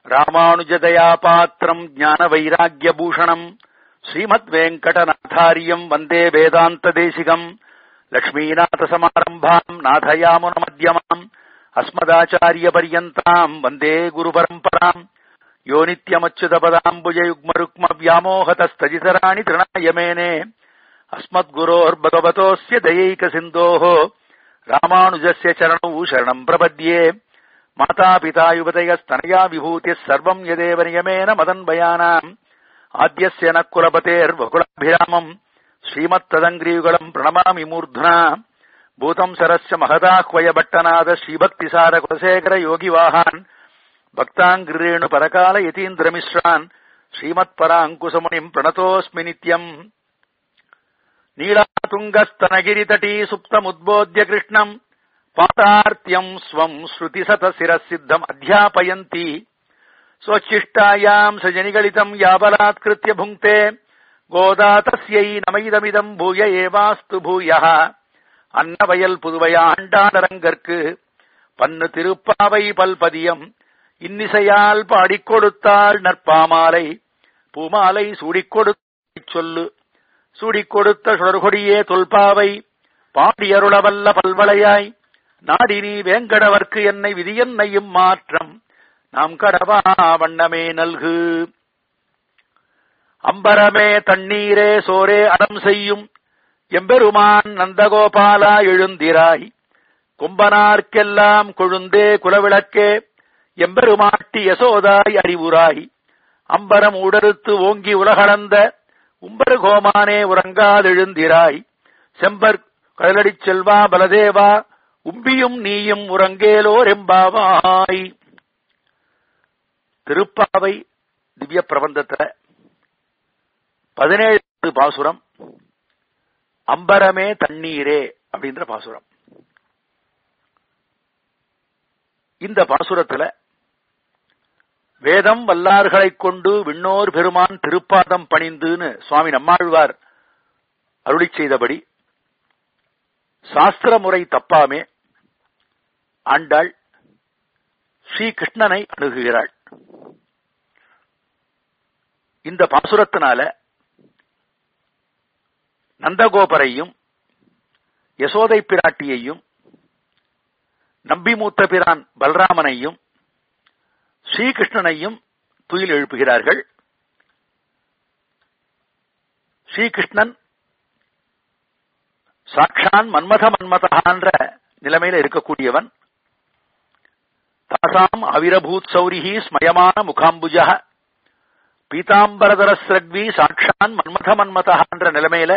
ராமானுஜதயா பாத்திரம் ஞான வைராகிய பூஷணம் ஸ்ரீமத் வெங்கடநாதாரியம் வந்தே வேதாந்த தேசிகம் லக்ஷ்மீநாத சமாரம்பாம் நாதயாமுன மத்தியமாம் அஸ்மதாச்சாரிய பரியந்தாம் வந்தே குரு பரம்பராம் யோ நித்யமச்சுதபதாம்புஜயுக்மருக்ம வியாமோகதஸ்தஜிதராணி திருணாயமேனே अस्मद्गुरोर्भगवतोऽस्य दयैकसिन्धोः रामानुजस्य चरणौ शरणम् प्रपद्ये मातापिता युवतयस्तनया विभूतिः सर्वम् यदेव नियमेन मदन्वयानाम् आद्यस्य न कुलपतेर्वकुलाभिरामम् श्रीमत्तदङ्ग्रीयुगलम् प्रणमामि मूर्ध्ना भूतम् सरस्य महदाह्वयभट्टनाद श्रीभक्तिसार कुलशेखर योगिवाहान् भक्ताङ्ग्रेणु परकाल यतीन्द्रमिश्रान् श्रीमत्पराङ्कुशमुनिम् प्रणतोऽस्मि नित्यम् नीलातुङ्गस्तनगिरितटी सुप्तमुद्बोध्य कृष्णम् पातार्त्यम् स्वम् श्रुतिसतशिरसिद्धम् अध्यापयन्ती स्वच्छिष्टायाम् सजनिगलितम् याबलात्कृत्य भुङ्क्ते गोदा तस्यै नमैदमिदम् भूय एवास्तु भूयः அன்னவயல் புதுவை ஆண்டாடரங்கற்கு பன்னு திருப்பாவை பல்பதியம் இன்னிசையால் பாடிக் கொடுத்தாள் நற்பாமாலை பூமாலை சூடிக் கொடுத்த சொல்லு சூடிக் கொடுத்த சுடர்கொடியே தொல்பாவை பாடியருளவல்ல பல்வளையாய் நாடினி வேங்கடவர்க்கு என்னை விதியன்னையும் மாற்றம் நாம் கடவா வண்ணமே நல்கு அம்பரமே தண்ணீரே சோரே அடம் செய்யும் எம்பெருமான் நந்தகோபாலா எழுந்திராய் கும்பனார்க்கெல்லாம் கொழுந்தே குலவிளக்கே எம்பெருமாட்டி யசோதாய் அறிவுராய் அம்பரம் உடறுத்து ஓங்கி உலகளந்த உம்பரு கோமானே உறங்காதெழுந்திராய் செம்பர் கடலடிச் செல்வா பலதேவா உம்பியும் நீயும் உறங்கேலோர் எம்பாவாய் திருப்பாவை திவ்ய பிரபந்தத்துல பதினேழு பாசுரம் அம்பரமே தண்ணீரே அப்படின்ற பாசுரம் இந்த பாசுரத்துல வேதம் வல்லார்களைக் கொண்டு விண்ணோர் பெருமான் திருப்பாதம் பணிந்துன்னு சுவாமி நம்மாழ்வார் அருளி செய்தபடி சாஸ்திர முறை தப்பாமே ஆண்டாள் ஸ்ரீ கிருஷ்ணனை அணுகுகிறாள் இந்த பாசுரத்தினால நந்தகோபரையும் யசோதை பிராட்டியையும் நம்பி மூத்த பிரான் பல்ராமனையும் ஸ்ரீகிருஷ்ணனையும் துயில் எழுப்புகிறார்கள் ஸ்ரீகிருஷ்ணன் சாட்சான் மன்மத மன்மதகான்ற நிலைமையில இருக்கக்கூடியவன் தாசாம் அவிரபூத் சௌரிஹி ஸ்மயமான முகாம்புஜ பீதாம்பரதர ஸ்ரக்வி சாட்சான் மன்மத மன்மதகான்ற நிலைமையில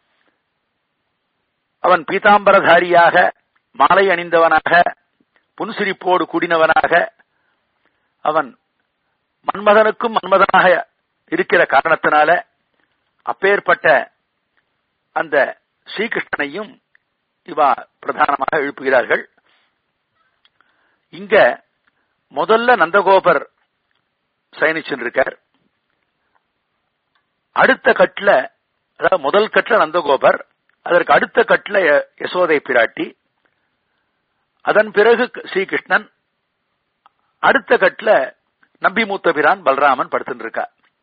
அவன் பீதாம்பரதாரியாக மாலை அணிந்தவனாக புன்சிரிப்போடு கூடினவனாக அவன் மன்மதனுக்கும் மன்மதனாக இருக்கிற காரணத்தினால அப்பேற்பட்ட அந்த ஸ்ரீகிருஷ்ணனையும் இவா பிரதானமாக எழுப்புகிறார்கள் இங்க முதல்ல நந்தகோபர் சயனிச்சுருக்கார் அடுத்த கட்ல அதாவது முதல் கட்ல நந்தகோபர் அதற்கு அடுத்த கட்ல யசோதை பிராட்டி அதன் பிறகு ஸ்ரீகிருஷ்ணன் அடுத்த கட்ல நம்பி மூத்த பிரான் பலராமன் படுத்துட்டு இருக்கா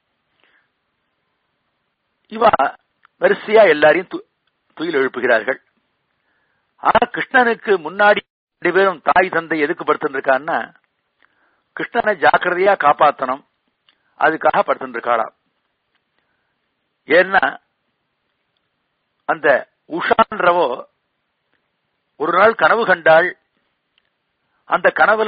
இவா வரிசையா எல்லாரையும் துயில் எழுப்புகிறார்கள் ஆனா கிருஷ்ணனுக்கு முன்னாடி ரெண்டு பேரும் தாய் தந்தை எதுக்கு படுத்துட்டு இருக்கான்னா கிருஷ்ணனை ஜாக்கிரதையா காப்பாத்தணும் அதுக்காக படுத்துட்டு இருக்காளாம் ஏன்னா அந்த உஷான்றவோ ஒரு நாள் கனவு கண்டாள் அந்த கனவுல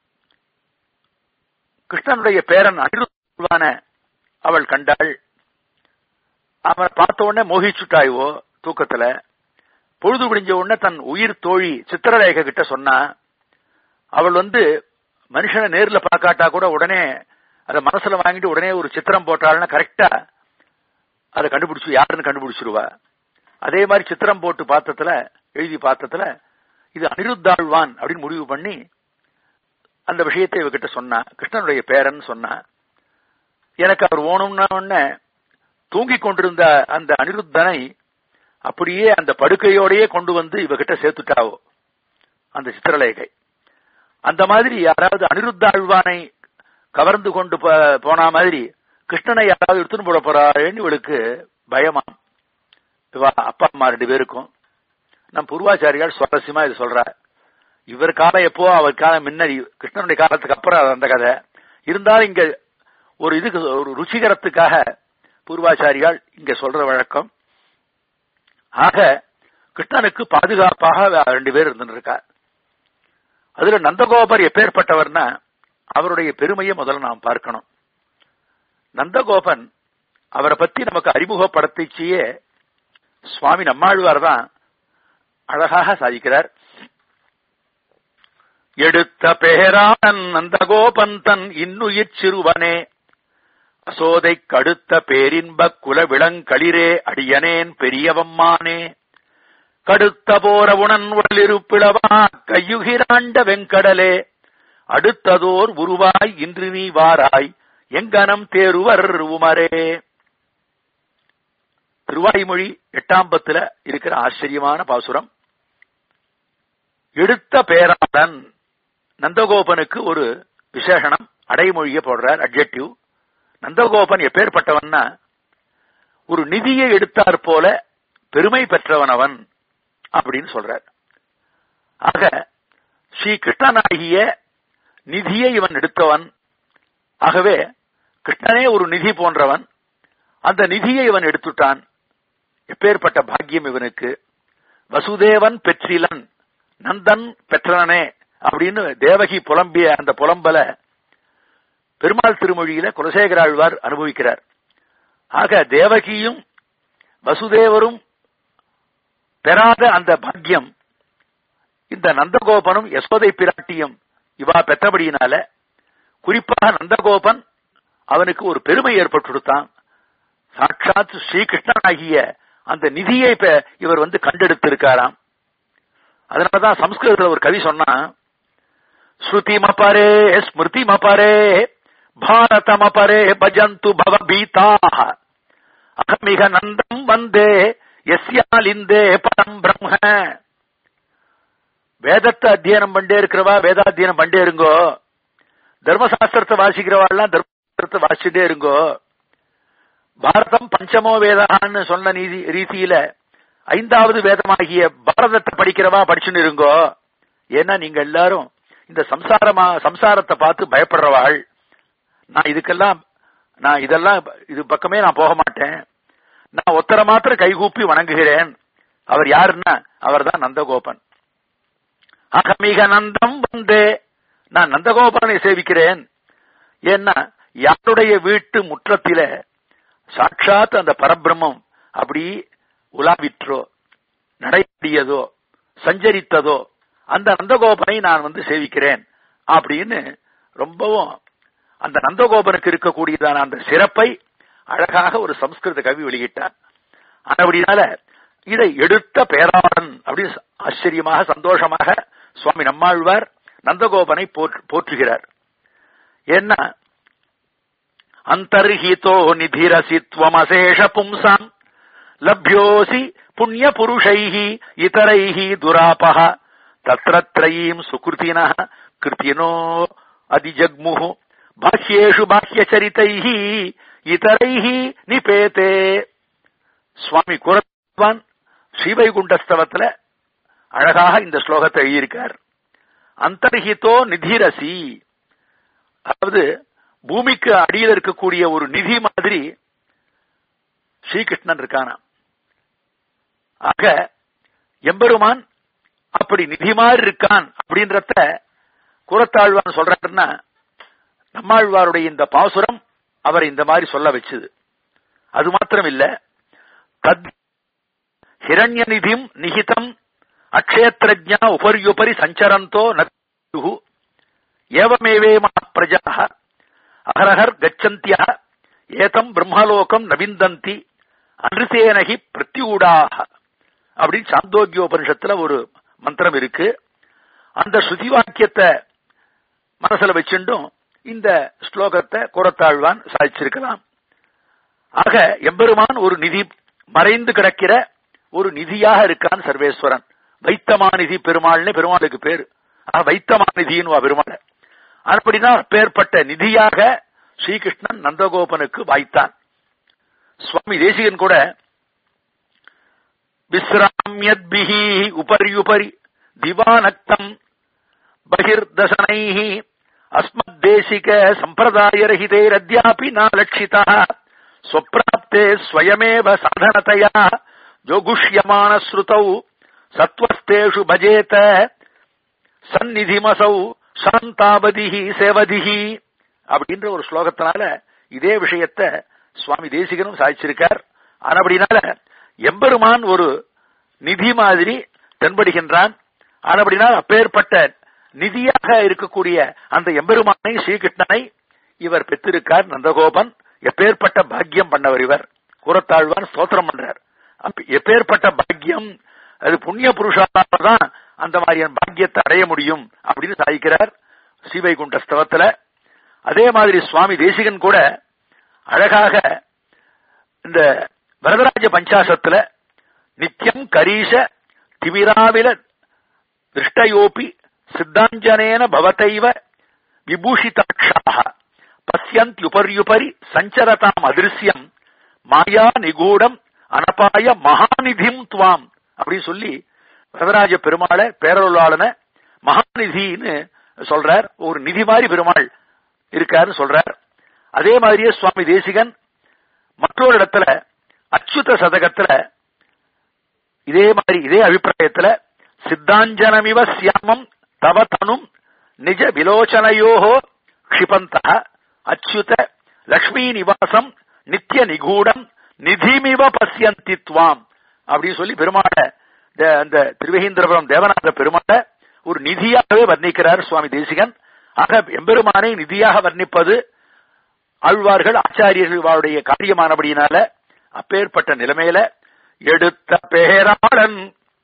கிருஷ்ணனுடைய பேரன் அனிருவான அவள் கண்டாள் அவனை பார்த்த உடனே மோகிச்சுட்டாய்வோ தூக்கத்துல பொழுது விடிஞ்ச உடனே தன் உயிர் தோழி சித்திரரேக கிட்ட சொன்னா அவள் வந்து மனுஷனை நேர்ல பார்க்காட்டா கூட உடனே அதை மனசுல வாங்கிட்டு உடனே ஒரு சித்திரம் போட்டாள்னா கரெக்டா அதை கண்டுபிடிச்சு யாருன்னு கண்டுபிடிச்சிருவா அதே மாதிரி சித்திரம் போட்டு பார்த்ததுல எழுதி பார்த்ததுல இது அனிருத்தாழ்வான் அப்படின்னு முடிவு பண்ணி அந்த விஷயத்தை இவகிட்ட சொன்னா கிருஷ்ணனுடைய பேரன் சொன்னா எனக்கு அவர் ஓணும்னா உடனே தூங்கிக் கொண்டிருந்த அந்த அனிருத்தனை அப்படியே அந்த படுக்கையோடையே கொண்டு வந்து இவகிட்ட சேர்த்துட்டாவோ அந்த சித்திரலேகை அந்த மாதிரி யாராவது அனிருத்தாழ்வானை கவர்ந்து கொண்டு போ- போன மாதிரி கிருஷ்ணனை யாராவது எடுத்துன்னு போட போறாருன்னு இவளுக்கு பயமா இவா அப்பா அம்மா ரெண்டு பேருக்கும் நம் பூர்வாச்சாரியால் சுவாரஸ்யமா இது சொல்றார் இவர் காலம் எப்போ அவர் காலம் முன்னாடி கிருஷ்ணனுடைய காலத்துக்கு அப்புறம் அது அந்த கதை இருந்தாலும் இங்க ஒரு இதுக்கு ஒரு ருச்சிகரத்துக்காக பூர்வாச்சாரியால் இங்க சொல்ற வழக்கம் ஆக கிருஷ்ணனுக்கு பாதுகாப்பாக ரெண்டு பேர் இருந்துருக்கார் அதுல நந்தகோபர் எப்பேற்பட்டவர்னா அவருடைய பெருமையை முதல்ல நாம் பார்க்கணும் நந்தகோபன் அவரை பத்தி நமக்கு அறிமுகப்படுத்திச்சியே சுவாமி நம்மாழ்வார் தான் அழகாக சாதிக்கிறார் எடுத்த பேரானன் நந்தகோபன் தன் இன்னுயிர் சிறுவனே அசோதை கடுத்த பேரின்ப குல விளங்களிரே அடியனேன் பெரியவம்மானே கடுத்த போர உணன் உடலிருப்பிளவா கையுகிராண்ட வெங்கடலே அடுத்ததோர் உருவாய் இன்று நீ வாராய் எங்கனம் தேருவர் உமரே திருவாய்மொழி எட்டாம் பத்துல இருக்கிற ஆச்சரியமான பாசுரம் எடுத்த பேராளன் நந்தகோபனுக்கு ஒரு விசேஷனம் அடைமொழியை போடுறார் அட்ஜெக்டிவ் நந்தகோபன் எப்பேற்பட்டவன்னா ஒரு நிதியை எடுத்தார் போல பெருமை பெற்றவனவன் அப்படின்னு சொல்றார் ஆக ஸ்ரீ கிருஷ்ணனாகிய நிதியை இவன் எடுத்தவன் ஆகவே கிருஷ்ணனே ஒரு நிதி போன்றவன் அந்த நிதியை இவன் எடுத்துட்டான் எப்பேற்பட்ட பாக்கியம் இவனுக்கு வசுதேவன் பெற்றிலன் நந்தன் பெற்றனே அப்படின்னு தேவகி புலம்பிய அந்த புலம்பல பெருமாள் திருமொழியில குலசேகராழ்வார் அனுபவிக்கிறார் ஆக தேவகியும் வசுதேவரும் பெறாத அந்த பாக்கியம் இந்த நந்தகோபனும் யசோதை பிராட்டியும் இவா பெற்றபடியினால குறிப்பாக நந்தகோபன் அவனுக்கு ஒரு பெருமை ஏற்பட்டுடுத்தான் சாட்சாத் ஸ்ரீகிருஷ்ணனாகிய அந்த நிதியை பெ- இவர் வந்து கண்டெடுத்திருக்காராம் அதனாலதான் சம்ஸ்கிருதத்துல ஒரு கவி சொன்னா ஸ்ருதிமபரே ஸ்மிருதிமபரே பாரதமபரே பஜந்து பவபீதாக அகமிக நந்தம் வந்தே எஸ்யாலிந்தே பரம் பிரம்ம வேதத்தை அத்தியனம் பண்ணே இருக்கிறவா வேதாத்தியனம் பண்ணே இருங்கோ தர்மசாஸ்திரத்தை வாசிக்கிறவாள்லாம் தர்மசாஸ்திரத்தை வாசிச்சுட்டே இருங்கோ பாரதம் பஞ்சமோ வேதான்னு சொன்ன நீதி ரீதியில ஐந்தாவது வேதமாகிய பாரதத்தை படிக்கிறவா படிச்சுன்னு இருங்கோ ஏன்னா நீங்க எல்லாரும் இந்த சம்சாரமா சம்சாரத்தை பார்த்து பயப்படுறவாள் நான் இதுக்கெல்லாம் நான் இதெல்லாம் இது பக்கமே நான் போக மாட்டேன் நான் ஒத்தரை மாத்திரம் கைகூப்பி வணங்குகிறேன் அவர் யாருன்னா அவர்தான் நந்தகோபன் அகமிக நந்தம் வந்தே நான் நந்தகோபனை சேவிக்கிறேன் ஏன்னா யாருடைய வீட்டு முற்றத்தில சாட்சாத் அந்த பரபிரம்மம் அப்படி உலாவிற்றோ நடைபெறியதோ சஞ்சரித்ததோ அந்த நந்தகோபனை நான் வந்து சேவிக்கிறேன் அப்படின்னு ரொம்பவும் அந்த நந்தகோபனுக்கு இருக்கக்கூடியதான அந்த சிறப்பை அழகாக ஒரு சம்ஸ்கிருத கவி வெளியிட்டார் அப்படினால இதை எடுத்த பேராளன் அப்படின்னு ஆச்சரியமாக சந்தோஷமாக சுவாமி நம்மாழ்வார் நந்தகோபனை போற்று- போற்றுகிறார் ஏன்னா அந்தர்ஹிதோ நிதிரசி துவமசேஷ பும்சாம் லப்யோசி புண்ணிய புருஷைஹி இதரைஹி துராபஹ தத்ரத்ரயீம் சுகிருதின கிருத்தினோ அதிஜக்முஹு பாஹ்யேஷு பாஹ்யச்சரிதைஹி இதரைஹி நிபேதே சுவாமி குரத்வான் ஸ்ரீவைகுண்டஸ்தவத்துல அழகாக இந்த ஸ்லோகத்தை எழுதியிருக்கார் அந்தர்ஹிதோ நிதிரசி அதாவது பூமிக்கு அடியில் இருக்கக்கூடிய ஒரு நிதி மாதிரி ஸ்ரீகிருஷ்ணன் இருக்கானாம் ஆக எம்பெருமான் அப்படி நிதி மாதிரி இருக்கான் அப்படின்றத குரத்தாழ்வான் சொல்றாருன்னா நம்மாழ்வாருடைய இந்த பாசுரம் அவரை இந்த மாதிரி சொல்ல வச்சுது அது மாத்திரம் இல்ல தத் ஹிரண்ய நிதிம் நிகிதம் அக்ஷயத்ரஜா உபரியுபரி சஞ்சரந்தோ நு ஏவமேவே பிரஜா அகரஹர் கச்சந்தியா ஏதம் பிரம்மலோகம் நவிந்தந்தி அன்றிசேனகி பிரத்யூடாக அப்படின்னு சாந்தோக்கியோபனிஷத்துல ஒரு மந்திரம் இருக்கு அந்த ஸ்ருதி வாக்கியத்தை மனசுல வச்சுட்டும் இந்த ஸ்லோகத்தை குரத்தாழ்வான் சாதிச்சிருக்கலாம் ஆக எம்பெருமான் ஒரு நிதி மறைந்து கிடக்கிற ஒரு நிதியாக இருக்கான் சர்வேஸ்வரன் வைத்தமாநிதி பெருமாள்னு பெருமாளுக்கு பேரு ஆக வைத்தமாநிதின்னு பெருமாள் அப்படின்னா பேர்பட்ட நிதியாக ஸ்ரீகிருஷ்ணன் நந்தகோபனுக்கு வாய்த்தான் சுவாமி தேசிகன் கூட விஸ்ராமியத்பிஹி உபரியுபரி திவானக்தம் பகிர்தசனை அஸ்மத்தேசிக சம்பிரதாயரகிதேரத்யாபி நாலட்சிதா ஸ்வப்ராப்தே ஸ்வயமேவ சாதனதயா ஜோகுஷ்யமான ஸ்ருதௌ சத்வஸ்தேஷு பஜேத சந்நிதிமசௌ சாந்தாவதிஹி சேவதிஹி அப்படின்ற ஒரு ஸ்லோகத்தினால இதே விஷயத்த சுவாமி தேசிகனும் சாதிச்சிருக்கார் ஆனபடினால எம்பெருமான் ஒரு நிதி மாதிரி தென்படுகின்றான் ஆனபடினால் அப்பேற்பட்ட நிதியாக இருக்கக்கூடிய அந்த எம்பெருமானை ஸ்ரீகிருஷ்ணனை இவர் பெற்றிருக்கார் நந்தகோபன் எப்பேற்பட்ட பாக்கியம் பண்ணவர் இவர் கூறத்தாழ்வான் ஸ்தோத்திரம் பண்றார் எப்பேற்பட்ட பாக்கியம் அது புண்ணிய புருஷால தான் அந்த மாதிரியான பாக்கியத்தை அடைய முடியும் அப்படின்னு சாதிக்கிறார் ஸ்ரீவைகுண்ட ஸ்தவத்துல அதே மாதிரி சுவாமி தேசிகன் கூட அழகாக இந்த வரதராஜ பஞ்சாசத்துல நித்தியம் கரீஷ திமிராவில திருஷ்டயோபி சித்தாஞ்சனேன பவதைவ விபூஷிதாட்சாக பசியந்த்யுபர்யுபரி சஞ்சரதாம் அதிருஷ்யம் மாயா நிகூடம் அனபாய மகாநிதிம் துவாம் அப்படின்னு சொல்லி வரதராஜ பெருமாளை பேரருளாளன மகாநிதின்னு சொல்றார் ஒரு நிதி மாதிரி பெருமாள் இருக்காருன்னு சொல்றார் அதே மாதிரியே சுவாமி தேசிகன் மற்றொரு இடத்துல அச்சுத சதகத்துல இதே மாதிரி இதே அபிப்பிராயத்துல சித்தாஞ்சனமிவ சியாமம் தவ தனும் நிஜ விலோச்சனையோஹோ க்ஷிபந்த அச்சுத லக்ஷ்மி நிவாசம் நித்திய நிகூடம் நிதிமிவ பசியந்தி துவாம் அப்படின்னு சொல்லி பெருமாளை அந்த திருவேகேந்திரபுரம் தேவநாத பெருமாளை ஒரு நிதியாகவே வர்ணிக்கிறார் சுவாமி தேசிகன் ஆக எம்பெருமானை நிதியாக வர்ணிப்பது ஆழ்வார்கள் ஆச்சாரியர்களுடைய காரியமானபடியினால அப்பேற்பட்ட நிலைமையில எடுத்த பேராளன்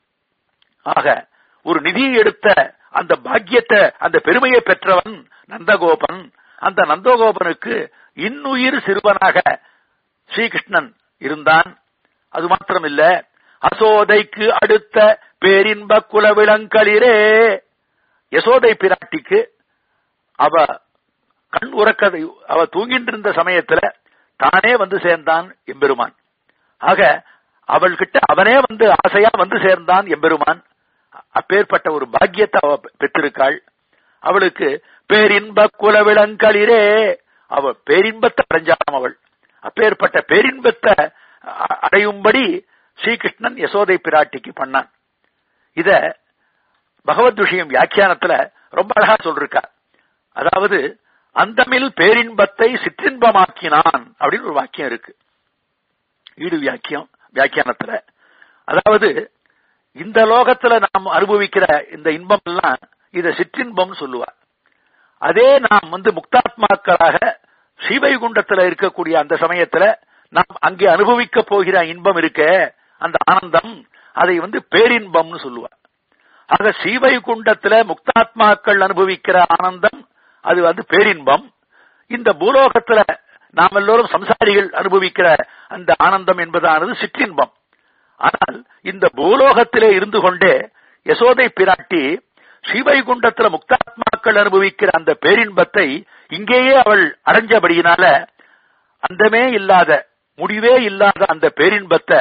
ஆக ஒரு நிதி எடுத்த அந்த பாக்கியத்தை அந்த பெருமையை பெற்றவன் நந்தகோபன் அந்த நந்தகோபனுக்கு இன்னுயிர் சிறுவனாக ஸ்ரீகிருஷ்ணன் இருந்தான் அது மாத்திரமில்ல அசோதைக்கு அடுத்த பேரின்ப குலவிளங்களிரே யசோதை பிராட்டிக்கு அவ கண் உறக்க அவ தூங்கிட்டு இருந்த சமயத்துல தானே வந்து சேர்ந்தான் எம்பெருமான் ஆக அவள்கிட்ட அவனே வந்து ஆசையா வந்து சேர்ந்தான் எம்பெருமான் அப்பேற்பட்ட ஒரு பாக்கியத்தை அவ பெற்றிருக்காள் அவளுக்கு பேரின்ப குலவிளங்களிரே அவ பேரின்பத்தை அடைஞ்சாம் அவள் அப்பேற்பட்ட பேரின்பத்தை அடையும்படி ஸ்ரீகிருஷ்ணன் யசோதை பிராட்டிக்கு பண்ணான் இத பகவத் விஷயம் வியாக்கியானத்துல ரொம்ப அழகா சொல்லிருக்கா அதாவது அந்தமில் பேரின்பத்தை சிற்றின்பமாக்கினான் அப்படின்னு ஒரு வாக்கியம் இருக்கு ஈடு வியாக்கியம் வியாக்கியானத்துல அதாவது இந்த லோகத்துல நாம் அனுபவிக்கிற இந்த இன்பம் எல்லாம் இத சிற்றின்பம் சொல்லுவா அதே நாம் வந்து முக்தாத்மாக்களாக ஸ்ரீவைகுண்டத்துல இருக்கக்கூடிய அந்த சமயத்துல நாம் அங்கே அனுபவிக்க போகிற இன்பம் இருக்க அந்த ஆனந்தம் அதை வந்து பேரின்பம்னு சொல்லுவா ஆக ஸ்ரீவைகுண்டத்துல முக்தாத்மாக்கள் அனுபவிக்கிற ஆனந்தம் அது வந்து பேரின்பம் இந்த பூலோகத்துல நாம் எல்லோரும் சம்சாரிகள் அனுபவிக்கிற அந்த ஆனந்தம் என்பதானது சிற்றின்பம் ஆனால் இந்த பூலோகத்திலே இருந்து கொண்டே யசோதை பிராட்டி ஸ்ரீவைகுண்டத்துல முக்தாத்மாக்கள் அனுபவிக்கிற அந்த பேரின்பத்தை இங்கேயே அவள் அடைஞ்சபடியினால அந்தமே இல்லாத முடிவே இல்லாத அந்த பேரின்பத்தை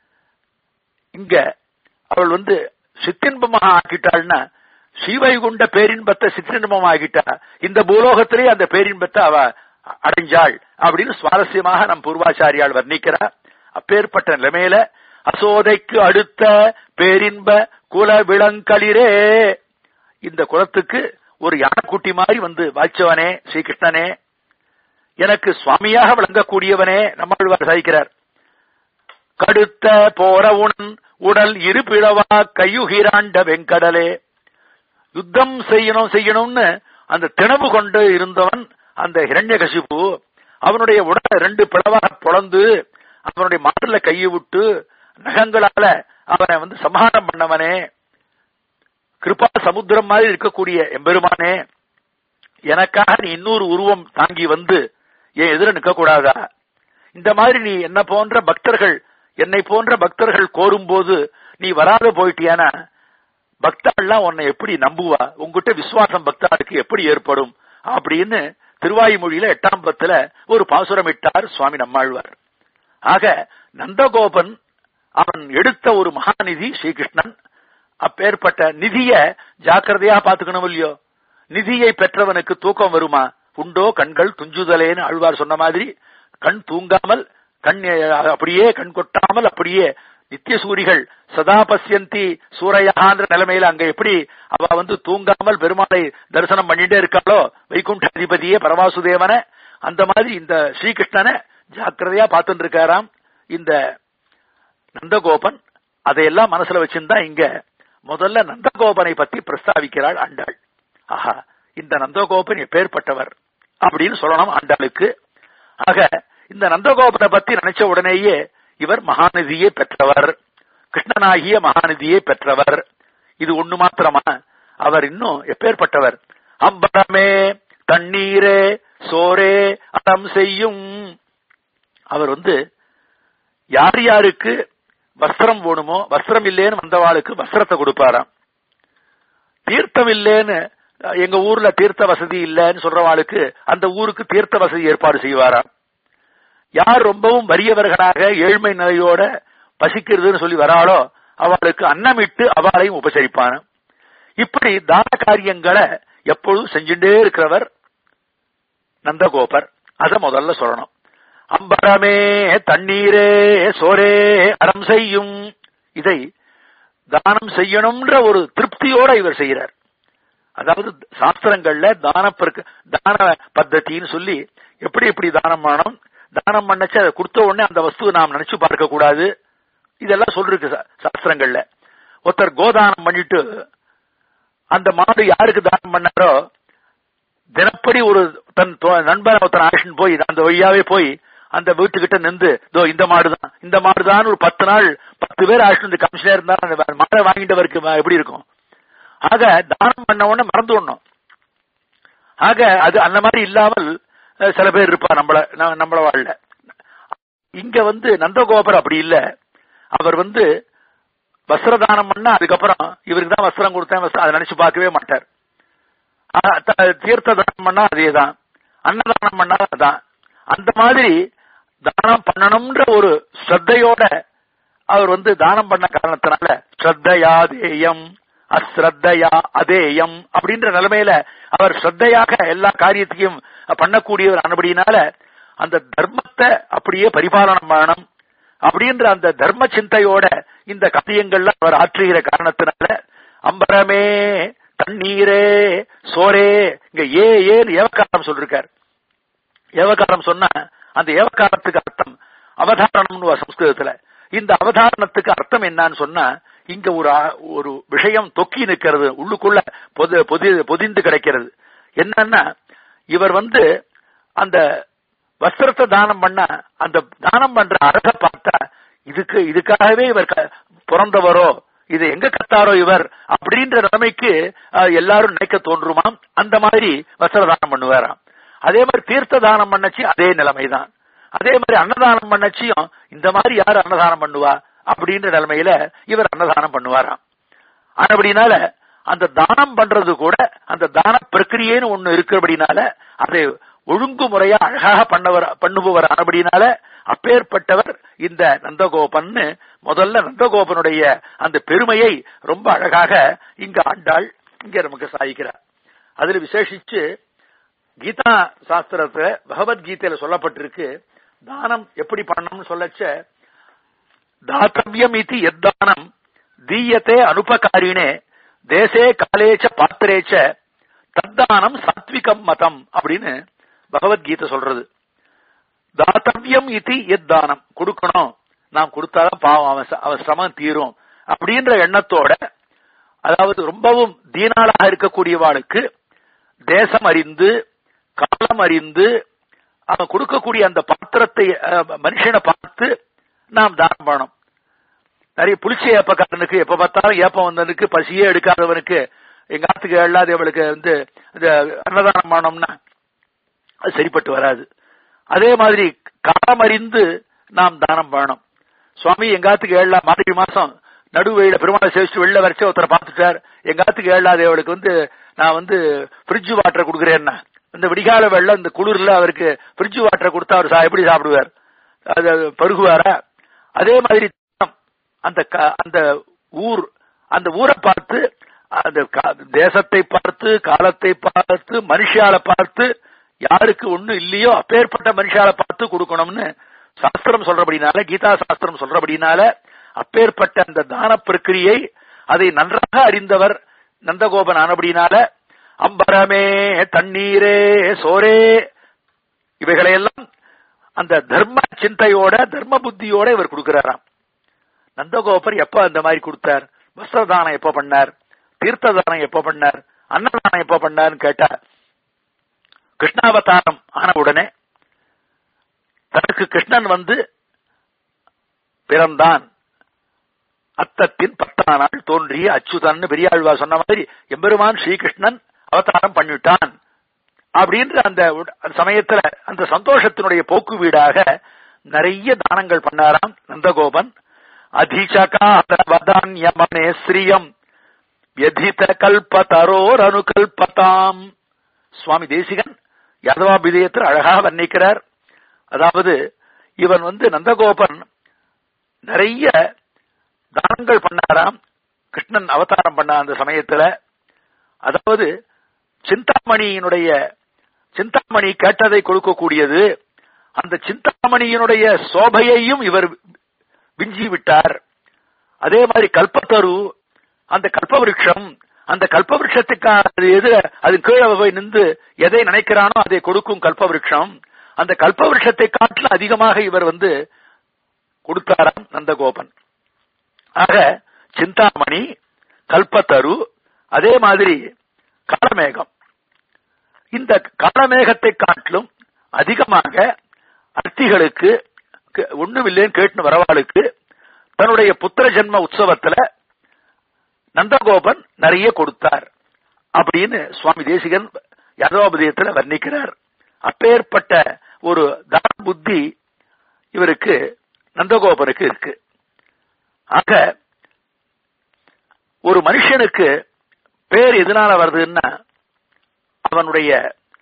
இங்க அவள் வந்து சிற்றின்பமாக ஆக்கிட்டாள்னா ஸ்ரீவைகுண்ட பேரின்பத்தை சிற்றின்பம் ஆகிட்டா இந்த பூலோகத்திலே அந்த பேரின்பத்தை அவ அடைஞ்சாள் அப்படின்னு சுவாரஸ்யமாக நம் பூர்வாச்சாரியால் வர்ணிக்கிறார் அப்பேற்பட்ட நிலைமையில அசோதைக்கு அடுத்த பேரின்ப குல விளங்களிரே இந்த குலத்துக்கு ஒரு யானைக்குட்டி மாதிரி வந்து வாய்ச்சவனே ஸ்ரீகிருஷ்ணனே எனக்கு சுவாமியாக விளங்கக்கூடியவனே நம்மாழ்வார் சாதிக்கிறார் கடுத்த போற உணன் உடல் இருபிழவா கையுகிராண்ட வெங்கடலே யுத்தம் செய்யணும் செய்யணும்னு அந்த திணவு கொண்டு இருந்தவன் அந்த ஹிரண்யகசிபு அவனுடைய உடலை ரெண்டு பிளவாக பொழந்து அவனுடைய மாட்டுல கையை விட்டு நகங்களால அவனை வந்து சம்ஹாரம் பண்ணவனே கிருபா சமுத்திரம் மாதிரி இருக்கக்கூடிய எம்பெருமானே எனக்காக நீ இன்னொரு உருவம் தாங்கி வந்து என் எதிர நிற்க கூடாதா இந்த மாதிரி நீ என்ன போன்ற பக்தர்கள் என்னை போன்ற பக்தர்கள் கோரும்போது நீ வராத போயிட்டியானா பக்தாள்லாம் உன்னை எப்படி நம்புவா உங்ககிட்ட விசுவாசம் பக்தாளுக்கு எப்படி ஏற்படும் அப்படின்னு திருவாய்மொழியில எட்டாம் பத்துல ஒரு பாசுரம் இட்டார் சுவாமி நம்மாழ்வார் ஆக நந்தகோபன் அவன் எடுத்த ஒரு மகாநிதி ஸ்ரீகிருஷ்ணன் அப்பேற்பட்ட நிதிய ஜாக்கிரதையா பாத்துக்கணும் இல்லையோ நிதியை பெற்றவனுக்கு தூக்கம் வருமா உண்டோ கண்கள் துஞ்சுதலேன்னு ஆழ்வார் சொன்ன மாதிரி கண் தூங்காமல் கண் அப்படியே கண் கொட்டாமல் அப்படியே நித்திய சூரிகள் சதா பசியந்தி சூரையான்ற நிலைமையில அங்க எப்படி அவ வந்து தூங்காமல் பெருமாளை தரிசனம் பண்ணிட்டே இருக்காளோ வைகுண்ட அதிபதியே பரமாசுதேவன அந்த மாதிரி இந்த ஸ்ரீகிருஷ்ணனை ஜாக்கிரதையா பார்த்துட்டு இருக்காராம் இந்த நந்தகோபன் அதையெல்லாம் மனசுல வச்சிருந்தா இங்க முதல்ல நந்தகோபனை பத்தி பிரஸ்தாவிக்கிறாள் ஆண்டாள் ஆஹா இந்த நந்தகோபன் எப்பேற்பட்டவர் அப்படின்னு சொல்லணும் ஆண்டாளுக்கு ஆக இந்த நந்தகோபனை பத்தி நினைச்ச உடனேயே இவர் மகாநிதியை பெற்றவர் கிருஷ்ணனாகிய மகாநிதியை பெற்றவர் இது ஒண்ணு மாத்திரமா அவர் இன்னும் எப்பேற்பட்டவர் அம்பரமே தண்ணீரே சோரே அறம் செய்யும் அவர் வந்து யார் யாருக்கு வஸ்திரம் வேணுமோ வஸ்திரம் இல்லேன்னு வந்தவாளுக்கு வஸ்திரத்தை கொடுப்பாராம் தீர்த்தம் இல்லேன்னு எங்க ஊர்ல தீர்த்த வசதி இல்லைன்னு சொல்றவாளுக்கு அந்த ஊருக்கு தீர்த்த வசதி ஏற்பாடு செய்வாராம் யார் ரொம்பவும் வறியவர்களாக ஏழ்மை நிலையோட பசிக்கிறதுன்னு சொல்லி வராளோ அவளுக்கு அன்னமிட்டு அவளையும் உபசரிப்பான இப்படி தான காரியங்களை எப்பொழுதும் செஞ்சுட்டே இருக்கிறவர் நந்தகோபர் அத முதல்ல சொல்லணும் அம்பரமே தண்ணீரே சோரே அறம் செய்யும் இதை தானம் செய்யணும்ன்ற ஒரு திருப்தியோட இவர் செய்யறார் அதாவது சாஸ்திரங்கள்ல தான தான பத்தத்தின்னு சொல்லி எப்படி எப்படி தானம் பண்ணணும் தானம் பண்ணச்சு அதை கொடுத்த உடனே அந்த வஸ்துவை நாம் நினைச்சு பார்க்க கூடாது இதெல்லாம் சொல்லிருக்கு சாஸ்திரங்கள்ல ஒருத்தர் கோதானம் பண்ணிட்டு அந்த மாடு யாருக்கு தானம் பண்ணாரோ தினப்படி ஒரு தன் நண்பன் ஒருத்தன் ஆக்ஷன் போய் அந்த வழியாவே போய் அந்த வீட்டுக்கிட்ட நின்று இதோ இந்த மாடுதான் இந்த மாடுதான் ஒரு பத்து நாள் பத்து பேர் ஆக்ஷன் கமிஷனர் இருந்தாலும் அந்த மாடை வாங்கிட்டவருக்கு எப்படி இருக்கும் ஆக தானம் பண்ண உடனே மறந்து விடணும் ஆக அது அந்த மாதிரி இல்லாமல் சில பேர் இருப்பா நம்மள நம்மள வாழல இங்க வந்து நந்தகோபர் அப்படி இல்ல அவர் வந்து வஸ்திரதானம் பண்ணா அதுக்கப்புறம் இவருக்கு தான் வஸ்திரம் கொடுத்தேன் அதை நினைச்சு பார்க்கவே மாட்டார் தீர்த்த தானம் பண்ணா அதேதான் அன்னதானம் பண்ணா அதான் அந்த மாதிரி தானம் பண்ணணும்ன்ற ஒரு ஸ்ரத்தையோட அவர் வந்து தானம் பண்ண காரணத்தினால ஸ்ரத்தையாதேயம் அஸ்ரத்தையா அதேயம் அப்படின்ற நிலைமையில அவர் ஸ்ரத்தையாக எல்லா காரியத்தையும் பண்ணக்கூடியவர் ஆனபடினால அந்த தர்மத்தை அப்படியே பரிபாலனம் பண்ணணும் அப்படின்ற அந்த தர்ம சிந்தையோட இந்த காரியங்கள்ல அவர் ஆற்றுகிற காரணத்தினால அம்பரமே தண்ணீரே சோரே இங்க ஏ ஏன்னு ஏவக்காரம் சொல்லிருக்கார் ஏவகாரம் சொன்னா அந்த ஏவகாரத்துக்கு அர்த்தம் அவதாரணம்னு சம்ஸ்கிருதத்துல இந்த அவதாரணத்துக்கு அர்த்தம் என்னன்னு சொன்னா இங்க ஒரு ஒரு விஷயம் தொக்கி நிற்கிறது உள்ளுக்குள்ள பொது பொதி பொதிந்து கிடைக்கிறது என்னன்னா இவர் வந்து அந்த வஸ்திரத்தை தானம் பண்ண அந்த தானம் பண்ற அழக பார்த்தா இதுக்கு இதுக்காகவே இவர் பிறந்தவரோ இது எங்க கத்தாரோ இவர் அப்படின்ற நிலைமைக்கு எல்லாரும் நினைக்க தோன்றுமாம் அந்த மாதிரி வஸ்திர தானம் பண்ணுவாராம் அதே மாதிரி தீர்த்த தானம் பண்ணச்சு அதே நிலைமைதான் அதே மாதிரி அன்னதானம் பண்ணச்சியும் இந்த மாதிரி யாரு அன்னதானம் பண்ணுவா அப்படின்ற நிலைமையில இவர் அன்னதானம் பண்ணுவாராம் ஆனபடினால அந்த தானம் பண்றது கூட அந்த தான பிரக்கிரியேன்னு ஒண்ணு இருக்கிறபடினால அதை ஒழுங்குமுறையா அழகாக பண்ணவர் பண்ணுபவர் ஆனபடினால அப்பேற்பட்டவர் இந்த நந்தகோபன் முதல்ல நந்தகோபனுடைய அந்த பெருமையை ரொம்ப அழகாக இங்க ஆண்டாள் இங்க நமக்கு சாதிக்கிறார் அதுல விசேஷிச்சு கீதா சாஸ்திரத்துல பகவத்கீதையில சொல்லப்பட்டிருக்கு தானம் எப்படி பண்ணணும்னு சொல்லச்ச தாத்தவியம் இது எத்தானம் தீயத்தே அனுபகாரினே தேசே காலேச்ச பாத்திரேச்ச தத்தானம் சாத்விகம் மதம் அப்படின்னு பகவத்கீதை சொல்றது தாத்தவியம் இது எத்தானம் கொடுக்கணும் நாம் கொடுத்தாதான் பாவம் அவன் அவன் சிரமம் தீரும் அப்படின்ற எண்ணத்தோட அதாவது ரொம்பவும் தீனாளாக இருக்கக்கூடியவாளுக்கு தேசம் அறிந்து காலம் அறிந்து அவன் கொடுக்கக்கூடிய அந்த பாத்திரத்தை மனுஷனை பார்த்து நாம் தானம் பண்ணணும் நிறைய புளிச்ச ஏப்பக்காரனுக்கு எப்ப பார்த்தாலும் ஏப்பம் வந்தவனுக்கு பசியே எடுக்காதவனுக்கு எங்க ஆத்துக்கு இல்லாத இவளுக்கு வந்து இந்த அன்னதானம் பண்ணோம்னா அது சரிப்பட்டு வராது அதே மாதிரி காலம் அறிந்து நாம் தானம் பண்ணணும் சுவாமி எங்காத்துக்கு ஏழா மார்கழி மாசம் நடுவெயில பெருமாளை சேவிச்சு வெளில வரைச்சு ஒருத்தரை பார்த்துட்டார் எங்காத்துக்கு ஏழாத இவளுக்கு வந்து நான் வந்து ஃப்ரிட்ஜ் வாட்டர் கொடுக்குறேன்னா இந்த விடிகால வெள்ளம் இந்த குளிர்ல அவருக்கு ஃப்ரிட்ஜ் வாட்டரை கொடுத்தா அவர் சா- எப்படி சாப்பிடுவார் அது அது பருகுவாரா அதே மாதிரி அந்த க- அந்த ஊர் அந்த ஊரை பார்த்து அந்த கா- தேசத்தை பார்த்து காலத்தை பார்த்து மனுஷால பார்த்து யாருக்கு ஒண்ணும் இல்லையோ அப்பேற்பட்ட மனுஷால பார்த்து கொடுக்கணும்னு சாஸ்திரம் சொல்றபடினால கீதா சாஸ்திரம் சொல்றபடினால அப்பேற்பட்ட அந்த தான பிரக்கிரியை அதை நன்றாக அறிந்தவர் நந்தகோபன் ஆனபடினால அம்பரமே தண்ணீரே சோரே இவைகளையெல்லாம் அந்த தர்ம சிந்தையோட தர்ம புத்தியோட இவர் கொடுக்கிறாராம் நந்தகோபர் எப்ப அந்த மாதிரி கொடுத்தார் வஸ்திரதானம் எப்ப பண்ணார் தீர்த்த தானம் எப்ப பண்ணார் அன்னதானம் எப்ப பண்ணார்னு கேட்டா கிருஷ்ணாவதாரம் ஆன உடனே தனக்கு கிருஷ்ணன் வந்து பிறந்தான் அத்தத்தின் பத்தாம் நாள் தோன்றிய அச்சுதன் பெரியாழ்வா சொன்ன மாதிரி எம்பெருமான் ஸ்ரீகிருஷ்ணன் அவதாரம் பண்ணிட்டான் அப்படின்ற அந்த உட- அந்த சமயத்துல அந்த சந்தோஷத்தினுடைய போக்கு வீடாக நிறைய தானங்கள் பண்ணாராம் நந்தகோபன் அதிசகாதவதான்யமனே ஸ்ரீயம் व्यधित கல்பதரோர் அனுகல்பதாம் சுவாமி தேசிகன் யாதவாபிதயத்தில் அழகாக வர்ணிக்கிறார் அதாவது இவன் வந்து நந்தகோபன் நிறைய தானங்கள் பண்ணாராம் கிருஷ்ணன் அவதாரம் பண்ண அந்த சமயத்துல அதாவது சிந்தாமணியினுடைய சிந்தாமணி கேட்டதை கொடுக்கக்கூடியது அந்த சிந்தாமணியினுடைய சோபையையும் இவர் விஞ்சி விட்டார் அதே மாதிரி கல்பத்தரு அந்த கல்பவருஷம் அந்த கல்பவருஷத்துக்கான அது எது அது கீழே போய் நின்று எதை நினைக்கிறானோ அதை கொடுக்கும் கல்பவருஷம் அந்த கல்பவருஷத்தை காட்டிலும் அதிகமாக இவர் வந்து கொடுத்தாராம் நந்தகோபன் ஆக சிந்தாமணி கல்பத்தரு அதே மாதிரி காலமேகம் இந்த காலமேகத்தை காட்டிலும் அதிகமாக அர்த்திகளுக்கு ஒண்ணுமில்லைன்னு கேட்டுன்னு வரவாளுக்கு தன்னுடைய புத்திர ஜென்ம உற்சவத்துல நந்தகோபன் நிறைய கொடுத்தார் அப்படின்னு சுவாமி தேசிகன் யாதவாபதயத்தில் வர்ணிக்கிறார் அப்பேற்பட்ட ஒரு தான புத்தி இவருக்கு நந்தகோபனுக்கு இருக்கு ஆக ஒரு மனுஷனுக்கு பேர் எதனால வருதுன்னா அவனுடைய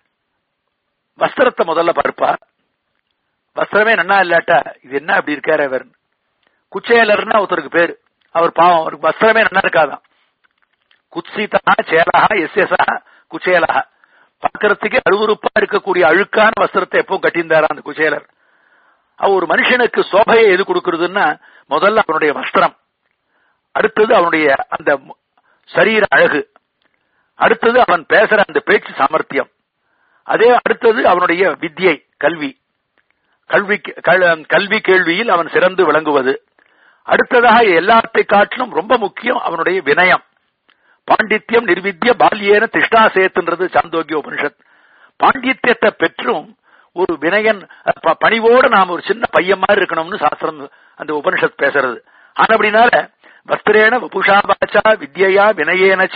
வஸ்திரத்தை முதல்ல பார்ப்பா வஸ்திரமே நன்னா இல்லாட்டா இது என்ன அப்படி இருக்காரு அவர் குச்சேலர்னா ஒருத்தருக்கு பேர் அவர் பாவம் அவருக்கு வஸ்திரமே நன்னா இருக்காதான் குத்சிதா சேலா எஸ்எஸ்ஆ குச்சேலா பார்க்கறதுக்கு அழுவுறுப்பா இருக்கக்கூடிய அழுக்கான வஸ்திரத்தை எப்பவும் கட்டியிருந்தாரா அந்த குச்சேலர் அவர் ஒரு மனுஷனுக்கு சோபையை எது கொடுக்கறதுன்னா முதல்ல அவனுடைய வஸ்திரம் அடுத்தது அவனுடைய அந்த மு- சரீர அழகு அடுத்தது அவன் பேசுற அந்த பேச்சு சாமர்த்தியம் அதே அடுத்தது அவனுடைய வித்யை கல்வி கல்வி கல்- கல்வி கேள்வியில் அவன் சிறந்து விளங்குவது அடுத்ததாக எல்லாத்தை காட்டிலும் ரொம்ப முக்கியம் அவனுடைய வினயம் பாண்டித்யம் நிர்வித்ய பால்யேன திஷ்டா சேத்துன்றது சாந்தோக்கிய உபனிஷத் பாண்டித்யத்தை பெற்றும் ஒரு வினயன் ப- பணிவோட நாம் ஒரு சின்ன பையன் மாதிரி இருக்கணும்னு சாஸ்திரம் அந்த உபனிஷத் பேசுறது ஆனா அப்படினால வஸ்திரேன வபுஷா வாச்சா வித்யா வினயேனச்ச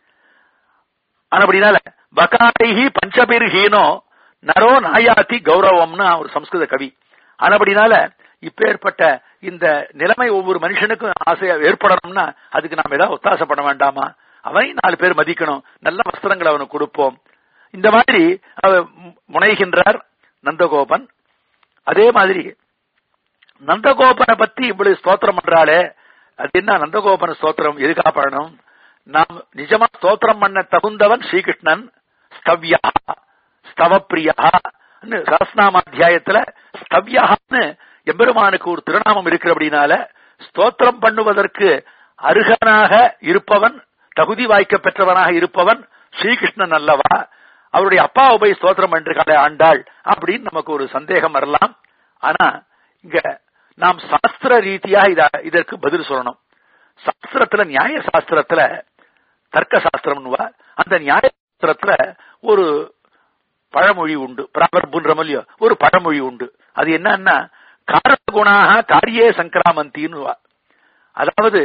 ஆனா அப்படினால பகாரைஹி பஞ்சபிர்ஹீனோ நரோ நாயாதி கௌரவம்னு ஒரு சம்ஸ்கிருத கவி ஆனா அப்படினால இப்பேற்பட்ட இந்த நிலைமை ஒவ்வொரு மனுஷனுக்கும் ஆசையா ஏற்படணும்னா அதுக்கு நாம் ஏதாவது ஒத்தாசப்பட வேண்டாமா அவனை நாலு பேர் மதிக்கணும் நல்ல வஸ்திரங்களை அவனுக்கு கொடுப்போம் இந்த மாதிரி அவர் மு- முனைகின்றார் நந்தகோபன் அதே மாதிரி நந்தகோபனை பத்தி இவ்வளவு ஸ்தோத்திரம் பண்றாளே அது என்ன நந்தகோபன ஸ்தோத்திரம் எதுக்காக பண்ணணும் நாம் நிஜமா ஸ்தோத்திரம் பண்ண தகுந்தவன் ஸ்ரீகிருஷ்ணன் ஸ்தவ்யா ஸ்தவப்பிரியா சரஸ்நாம அத்தியாயத்துல ஸ்தவ்யான்னு எம்பெருமானுக்கு ஒரு திருநாமம் இருக்கிற அப்படின்னால ஸ்தோத்திரம் பண்ணுவதற்கு அருகனாக இருப்பவன் தகுதி வாய்க்க பெற்றவனாக இருப்பவன் ஸ்ரீகிருஷ்ணன் அல்லவா அவருடைய அப்பாவை போய் ஸ்தோத்திரம் பண்ணிருக்காளே ஆண்டாள் அப்படின்னு நமக்கு ஒரு சந்தேகம் வரலாம் ஆனா இங்க நாம் சாஸ்திர ரீதியா இத இதற்கு பதில் சொல்லணும் சாஸ்திரத்துல நியாய சாஸ்திரத்துல தர்க்க சாஸ்திரம்னுவா அந்த நியாய சாஸ்திரத்துல ஒரு பழமொழி உண்டு பிராபர்புன்ற இல்லையோ ஒரு பழமொழி உண்டு அது என்னன்னா காரகுணாக காரியே சங்கராமந்தின்னு அதாவது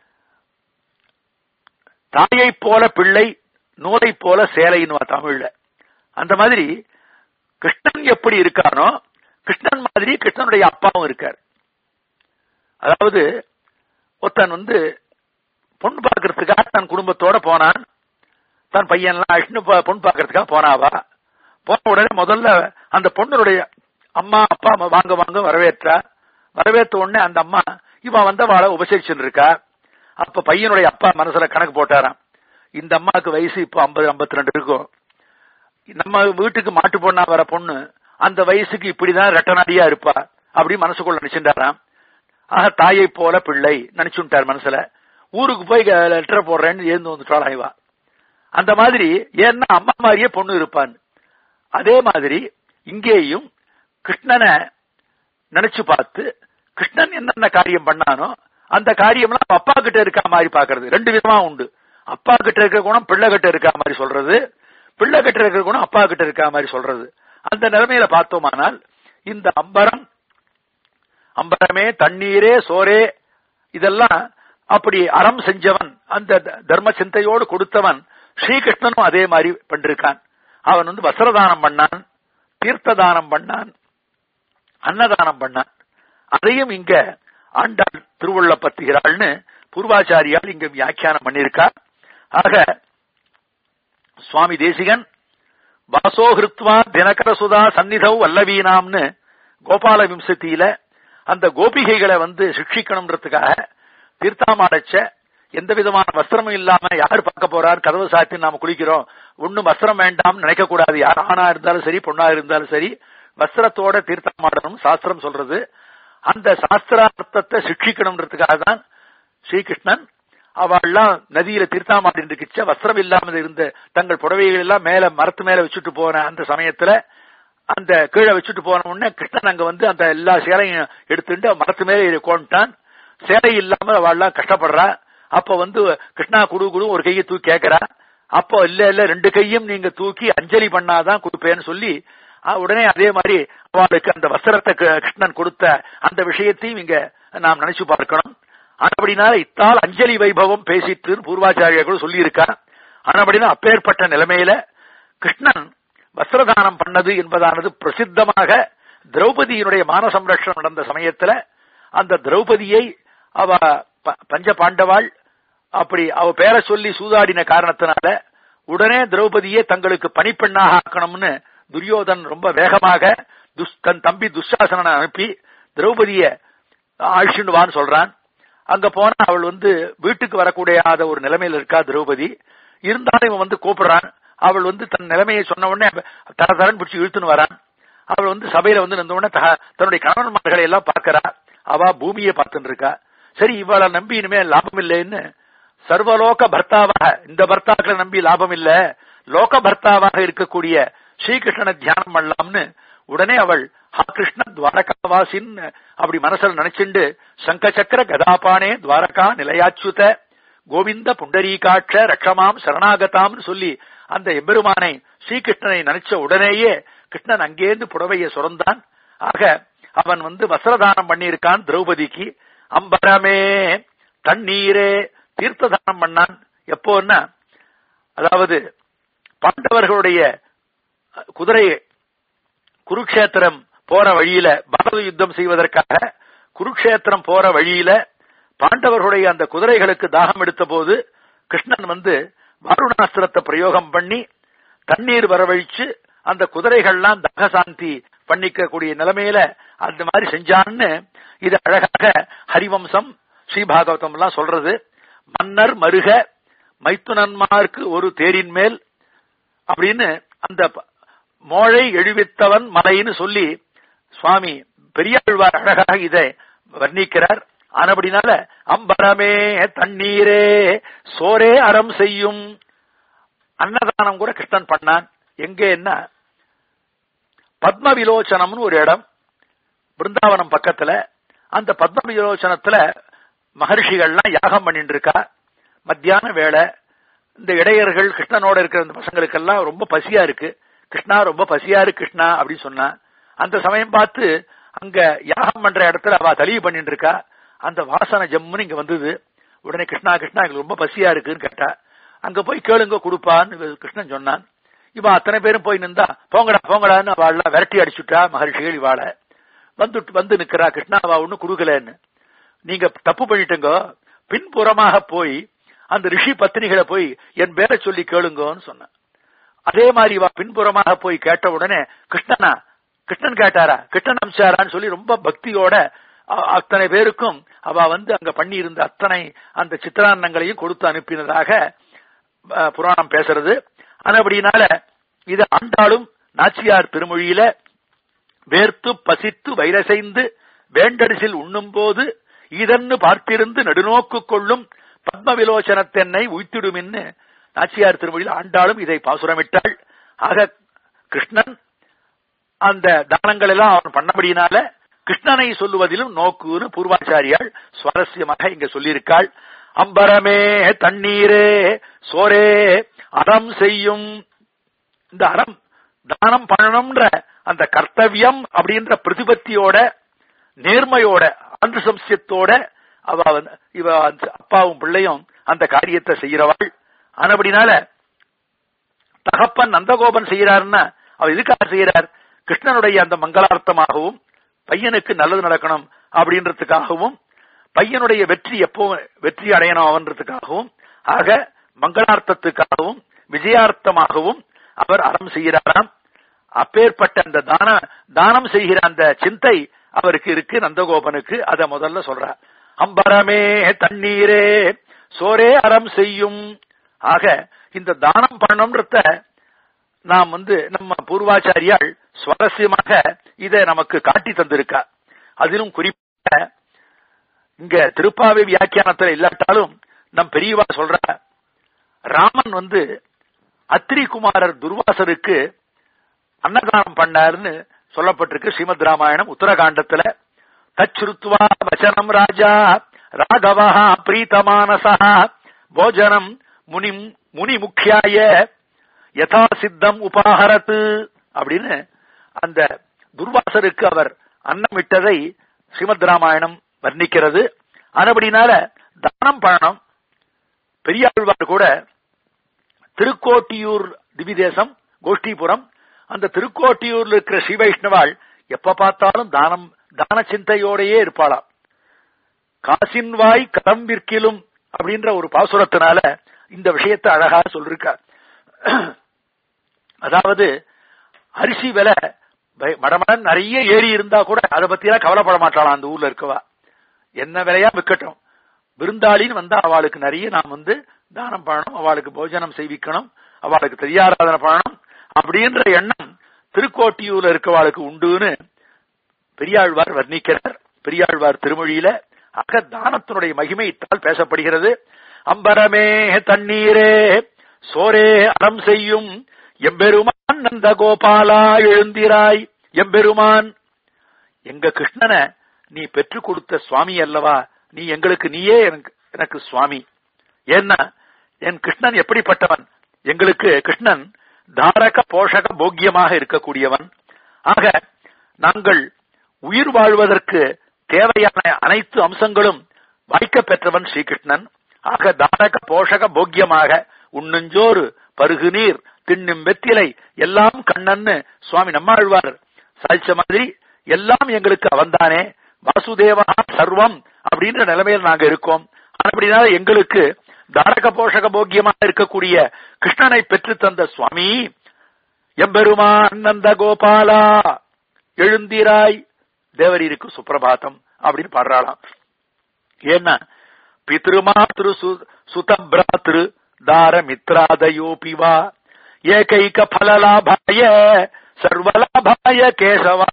தாயை போல பிள்ளை நூலை போல சேலைன்னு தமிழ்ல அந்த மாதிரி கிருஷ்ணன் எப்படி இருக்கானோ கிருஷ்ணன் மாதிரி கிருஷ்ணனுடைய அப்பாவும் இருக்கார் அதாவது ஒருத்தன் வந்து பொண்ணு பார்க்கறதுக்காக தன் குடும்பத்தோட போனான் தன் பையன்லாம் அழிச்சுன்னு பொண்ணு பார்க்கறதுக்காக போனாவா போன உடனே முதல்ல அந்த பொண்ணுடைய அம்மா அப்பா அம்மா வாங்க வாங்க வரவேற்றா வரவேற்ற உடனே அந்த அம்மா இவன் வந்தவாளை உபசரிச்சுட்டு இருக்கா அப்ப பையனுடைய அப்பா மனசுல கணக்கு போட்டாராம் இந்த அம்மாவுக்கு வயசு இப்போ ஐம்பது ஐம்பத்தி ரெண்டு இருக்கும் நம்ம வீட்டுக்கு மாட்டு பொண்ணா வர பொண்ணு அந்த வயசுக்கு இப்படிதான் ரெட்டநாடியா இருப்பா அப்படி மனசுக்குள்ள நினைச்சுட்டாராம் ஆக தாயை போல பிள்ளை நினைச்சுட்டார் மனசுல ஊருக்கு போய் லெட்டர் போடுறேன்னு ஏந்து வந்துட்டாள் இவா அந்த மாதிரி ஏன்னா அம்மா மாதிரியே பொண்ணு இருப்பான் அதே மாதிரி இங்கேயும் கிருஷ்ணனை நினைச்சு பார்த்து கிருஷ்ணன் என்னென்ன காரியம் பண்ணானோ அந்த காரியம்லாம் அப்பா கிட்ட இருக்கா மாதிரி பாக்குறது ரெண்டு விதமா உண்டு அப்பா கிட்ட இருக்கிற குணம் பிள்ளை கிட்ட இருக்கா மாதிரி சொல்றது பிள்ளை கிட்ட இருக்கிற குணம் அப்பா கிட்ட இருக்கா மாதிரி சொல்றது அந்த நிலைமையில பார்த்தோமானால் இந்த அம்பரம் அம்பரமே தண்ணீரே சோரே இதெல்லாம் அப்படி அறம் செஞ்சவன் அந்த தர்ம சிந்தையோடு கொடுத்தவன் ஸ்ரீகிருஷ்ணனும் அதே மாதிரி பண்ணிருக்கான் அவன் வந்து வஸ்திரதானம் பண்ணான் தீர்த்த தானம் பண்ணான் அன்னதானம் பண்ணான் அதையும் இங்க ஆண்டாள் திருவுள்ள பத்துகிறாள்னு பூர்வாச்சாரியால் இங்க வியாக்கியானம் பண்ணியிருக்கா ஆக சுவாமி தேசிகன் வாசோஹிருத்வா தினகர சுதா சந்நிதவ் வல்லவீனாம்னு கோபால விம்சத்தியில அந்த கோபிகைகளை வந்து சிக்ஷிக்கணும்ன்றதுக்காக தீர்த்தாமாடச்ச எந்த விதமான வஸ்திரமும் இல்லாம யார் பார்க்க போறார் கதவு சாத்தி நாம குளிக்கிறோம் ஒண்ணும் வஸ்திரம் வேண்டாம் நினைக்க கூடாது யார் ஆணா இருந்தாலும் சரி பொண்ணா இருந்தாலும் சரி வஸ்திரத்தோட தீர்த்தமாடணும் சாஸ்திரம் சொல்றது அந்த சாஸ்திரார்த்தத்தை சிக்ஷிக்கணும்ன்றதுக்காக தான் ஸ்ரீகிருஷ்ணன் அவள்லாம் நதியில தீர்த்தாமாட்டின் இருக்கிச்ச வஸ்திரம் இல்லாமல் இருந்த தங்கள் புடவைகள் எல்லாம் மேல மரத்து மேல வச்சுட்டு போன அந்த சமயத்துல அந்த கீழே வச்சுட்டு போன உடனே கிருஷ்ணன் அங்க வந்து அந்த எல்லா சேலையும் எடுத்துட்டு மரத்து மேல கொண்டுட்டான் சேலை இல்லாம அவள்லாம் கஷ்டப்படுறா அப்ப வந்து கிருஷ்ணா குடு குடு ஒரு கையை தூக்கி கேட்கிறா அப்போ இல்ல இல்ல ரெண்டு கையும் நீங்க தூக்கி அஞ்சலி பண்ணாதான் கொடுப்பேன்னு சொல்லி உடனே அதே மாதிரி அவளுக்கு அந்த வஸ்திரத்தை கிருஷ்ணன் கொடுத்த அந்த விஷயத்தையும் இங்க நாம் நினைச்சு பார்க்கணும் ஆனபடினால இத்தால் அஞ்சலி வைபவம் பேசிட்டு பூர்வாச்சாரியர்கள் சொல்லி இருக்கா ஆனபடினா அப்பேற்பட்ட நிலைமையில கிருஷ்ணன் வஸ்திரதானம் பண்ணது என்பதானது பிரசித்தமாக திரௌபதியினுடைய மான சம்ரட்சணம் நடந்த சமயத்துல அந்த திரௌபதியை அவ பஞ்ச பாண்டவாள் அப்படி அவ பேரை சொல்லி சூதாடின காரணத்தினால உடனே திரௌபதியை தங்களுக்கு பணிப்பெண்ணாக ஆக்கணும்னு துரியோதன் ரொம்ப வேகமாக தன் தம்பி துஷாசனனை அனுப்பி திரௌபதிய அழிச்சுடுவான்னு சொல்றான் அங்க போனா அவள் வந்து வீட்டுக்கு வரக்கூடிய ஒரு நிலைமையில இருக்கா திரௌபதி இருந்தாலும் இவன் வந்து கூப்பிடுறான் அவள் வந்து தன் நிலைமையை சொன்ன உடனே தர தரன் பிடிச்சி இழுத்துன்னு வரான் அவள் வந்து சபையில வந்து நின்ற உடனே தன்னுடைய கணவன்மார்களை எல்லாம் பார்க்கிறா அவ பூமியை பார்த்துட்டு இருக்கா சரி இவளை நம்பி இனிமே லாபம் இல்லைன்னு சர்வலோக பர்த்தாவாக இந்த பர்த்தாக்களை நம்பி லாபம் இல்ல லோக பர்த்தாவாக இருக்கக்கூடிய ஸ்ரீகிருஷ்ணனை தியானம் பண்ணலாம்னு உடனே அவள் ஹா கிருஷ்ண துவாரகாவாசின் அப்படி மனசுல நினைச்சுண்டு சங்க சக்கர கதாபானே துவாரகா நிலையாச்சுத கோவிந்த புண்டரீகாட்ச ரக்ஷமாம் சரணாகதாம்னு சொல்லி அந்த எம்பெருமானை ஸ்ரீகிருஷ்ணனை நினைச்ச உடனேயே கிருஷ்ணன் அங்கேருந்து புடவையை சுரந்தான் ஆக அவன் வந்து வஸ்திரதானம் பண்ணியிருக்கான் திரௌபதிக்கு அம்பரமே தண்ணீரே தீர்த்த தானம் பண்ணான் எப்போன்னா அதாவது பாண்டவர்களுடைய குதிரை குருக்ஷேத்திரம் போற வழியில பாரத யுத்தம் செய்வதற்காக குருக்ஷேத்திரம் போற வழியில பாண்டவர்களுடைய அந்த குதிரைகளுக்கு தாகம் எடுத்த போது கிருஷ்ணன் வந்து வாருணாஸ்திரத்தை பிரயோகம் பண்ணி தண்ணீர் வரவழிச்சு அந்த குதிரைகள்லாம் தகசாந்தி பண்ணிக்கக்கூடிய நிலைமையில அந்த மாதிரி செஞ்சான்னு இது அழகாக ஹரிவம்சம் ஸ்ரீபாகவதம் எல்லாம் சொல்றது மன்னர் மருக மைத்துனன்மார்க்கு ஒரு தேரின் மேல் அப்படின்னு அந்த மோழை எழுவித்தவன் மலைன்னு சொல்லி சுவாமி பெரியாழ்வார் அழகாக இதை வர்ணிக்கிறார் ஆனபடினால அம்பரமே தண்ணீரே சோரே அறம் செய்யும் அன்னதானம் கூட கிருஷ்ணன் பண்ணான் எங்க என்ன பத்ம விலோச்சனம்னு ஒரு இடம் பிருந்தாவனம் பக்கத்துல அந்த பத்ம விலோச்சனத்துல மகர்ஷிகள்லாம் யாகம் பண்ணிட்டு இருக்கா மத்தியான வேலை இந்த இடையர்கள் கிருஷ்ணனோட இருக்கிற இந்த பசங்களுக்கெல்லாம் ரொம்ப பசியா இருக்கு கிருஷ்ணா ரொம்ப பசியா இருக்கு கிருஷ்ணா அப்படின்னு சொன்னா அந்த சமயம் பார்த்து அங்க யாகம் பண்ற இடத்துல அவ தலிவு பண்ணிட்டு இருக்கா அந்த வாசனை ஜம்முன்னு இங்க வந்தது உடனே கிருஷ்ணா கிருஷ்ணா எங்களுக்கு ரொம்ப பசியா இருக்குன்னு கேட்டா அங்க போய் கேளுங்க கொடுப்பான்னு கிருஷ்ணன் சொன்னான் இவன் அத்தனை பேரும் போய் நின்றா போங்கடா போங்கடான்னு அவள்லாம் விரட்டி அடிச்சுட்டா மகர்ஷிகள் இவாள வந்து வந்து நிக்கிறா கிருஷ்ணா அவ ஒன்னும் கொடுக்கலன்னு நீங்க தப்பு பண்ணிட்டுங்க பின்புறமாக போய் அந்த ரிஷி பத்தினிகளை போய் என் பேரை சொல்லி கேளுங்கன்னு சொன்ன அதே மாதிரி இவ பின்புறமாக போய் கேட்ட உடனே கிருஷ்ணனா கிருஷ்ணன் கேட்டாரா கிருஷ்ணன் அம்சாரான்னு சொல்லி ரொம்ப பக்தியோட அ- அத்தனை பேருக்கும் அவ வந்து அங்க பண்ணி இருந்த அத்தனை அந்த சித்திரான்னங்களையும் கொடுத்து அனுப்பினதாக அஹ், புராணம் பேசுறது ஆனபடினால இது ஆண்டாளும் நாச்சியார் திருமொழியில வேர்த்து பசித்து வைரசைந்து வேண்டடிசில் உண்ணும்போது இதன்னு பார்த்திருந்து நடுநோக்கு கொள்ளும் பத்ம விலோச்சனத்தென்னை உய்த்திடுமின்னு நாச்சியார் திருமொழியில் ஆண்டாளும் இதை பாசுரமிட்டாள் ஆக கிருஷ்ணன் அந்த தானங்கள் எல்லாம் அவன் பண்ணபடியினால கிருஷ்ணனை சொல்லுவதிலும் நோக்குன்னு பூர்வாச்சாரியால் சுவாரஸ்யமாக இங்க சொல்லியிருக்காள் அம்பரமே தண்ணீரே சோரே அறம் செய்யும் இந்த அறம் தானம் பண்ணணும்ன்ற அந்த கர்த்தவியம் அப்படின்ற பிரதிபத்தியோட நேர்மையோட அன்று சம்சியத்தோட அவ வந்து- இவ அந்த அப்பாவும் பிள்ளையும் அந்த காரியத்தை செய்யறவாள் ஆனபடினால தகப்பன் நந்தகோபன் செய்யறாருன்னா அவர் எதுக்காக செய்யறார் கிருஷ்ணனுடைய அந்த மங்களார்த்தமாகவும் பையனுக்கு நல்லது நடக்கணும் அப்படின்றதுக்காகவும் பையனுடைய வெற்றி எப்போ வெற்றி அடையணும் அவன்றதுக்காகவும் ஆக மங்களார்த்தத்துக்காகவும் விஜயார்த்தமாகவும் அவர் அறம் செய்கிறாராம் அப்பேற்பட்ட அந்த தான தானம் செய்கிற அந்த சிந்தை அவருக்கு இருக்கு நந்தகோபனுக்கு அத முதல்ல சொல்றார் அம்பரமே தண்ணீரே சோரே அறம் செய்யும் ஆக இந்த தானம் பண்ணணும்ன்றத நாம் வந்து நம்ம பூர்வாச்சாரியால் சுவாரஸ்யமாக இதை நமக்கு காட்டி தந்திருக்கா அதிலும் குறிப்பாக இங்க திருப்பாவை வியாக்கியானத்துல இல்லாட்டாலும் நம் பெரியவா சொல்ற ராமன் வந்து அத்திரி குமாரர் துர்வாசருக்கு அன்னதானம் பண்ணாருன்னு சொல்லப்பட்டிருக்கு ஸ்ரீமத் ராமாயணம் உத்தரகாண்டத்துல தச்சுருத்வா வச்சனம் ராஜா ராகவா பிரீத்தமானசா போஜனம் முனிம் முனி முக்கியாய யதா சித்தம் உபாகரத்து அப்படின்னு அந்த துர்வாசருக்கு அவர் அன்னமிட்டதை ஸ்ரீமத் ராமாயணம் வர்ணிக்கிறது அதுபடினால தானம் பண்ணணும் பெரியாழ்வார் கூட திருக்கோட்டியூர் திவிதேசம் கோஷ்டிபுரம் அந்த திருக்கோட்டியூர்ல இருக்கிற ஸ்ரீ வைஷ்ணவாள் எப்ப பார்த்தாலும் தானம் தான சிந்தையோடையே இருப்பாளாம் காசின்வாய் கரம் விற்கிலும் அப்படின்ற ஒரு பாசுரத்தினால இந்த விஷயத்தை அழகா சொல்லிருக்கார் அதாவது அரிசி விலை பய- மடமடன் நிறைய ஏறி இருந்தா கூட அதை பத்தி எல்லாம் கவலைப்பட மாட்டாளாம் அந்த ஊர்ல இருக்கவா என்ன விலையா விற்கட்டும் விருந்தாளின்னு வந்தா அவளுக்கு நிறைய நாம் வந்து தானம் பண்ணணும் அவளுக்கு போஜனம் செய்விக்கணும் அவளுக்கு தெரியாராதனை பண்ணணும் அப்படின்ற எண்ணம் திருக்கோட்டியூர்ல இருக்கவாளுக்கு உண்டுன்னு பெரியாழ்வார் வர்ணிக்கிறார் பெரியாழ்வார் திருமொழியில ஆக தானத்தினுடைய மகிமை இத்தால் பேசப்படுகிறது அம்பரமே தண்ணீரே சோரே அறம் செய்யும் எம்பெருமான் நந்த கோபாலா எழுந்திராய் எம்பெருமான் எங்க கிருஷ்ணனை நீ பெற்றுக் கொடுத்த சுவாமி அல்லவா நீ எங்களுக்கு நீயே எனக்கு எனக்கு சுவாமி ஏன்னா என் கிருஷ்ணன் எப்படிப்பட்டவன் எங்களுக்கு கிருஷ்ணன் தாரக போஷக போக்கியமாக இருக்கக்கூடியவன் ஆக நாங்கள் உயிர் வாழ்வதற்கு தேவையான அனைத்து அம்சங்களும் வாய்க்க பெற்றவன் ஸ்ரீகிருஷ்ணன் ஆக தாரக போஷக போக்கியமாக உண்ணுஞ்சோறு பருகு நீர் தின்னும் வெத்திலை எல்லாம் கண்ணன்னு சுவாமி நம்மாழ்வார் சாதிச்ச மாதிரி எல்லாம் எங்களுக்கு அவன்தானே வாசுதேவா சர்வம் அப்படின்ற நிலைமையில் நாங்க இருக்கோம் அப்படினால எங்களுக்கு தாரக போஷக போக்கியமாக இருக்கக்கூடிய கிருஷ்ணனை பெற்று தந்த சுவாமி எம்பெருமான் நந்த கோபாலா எழுந்திராய் தேவரீருக்கு சுப்பிரபாதம் அப்படின்னு பாடுறாளாம் ஏன்னா பித்ருமாத்ரு சுதபிராத்ரு தார மித்ராதயோபி வா ஏகைக பலலாபாய சர்வலாபாய கேசவா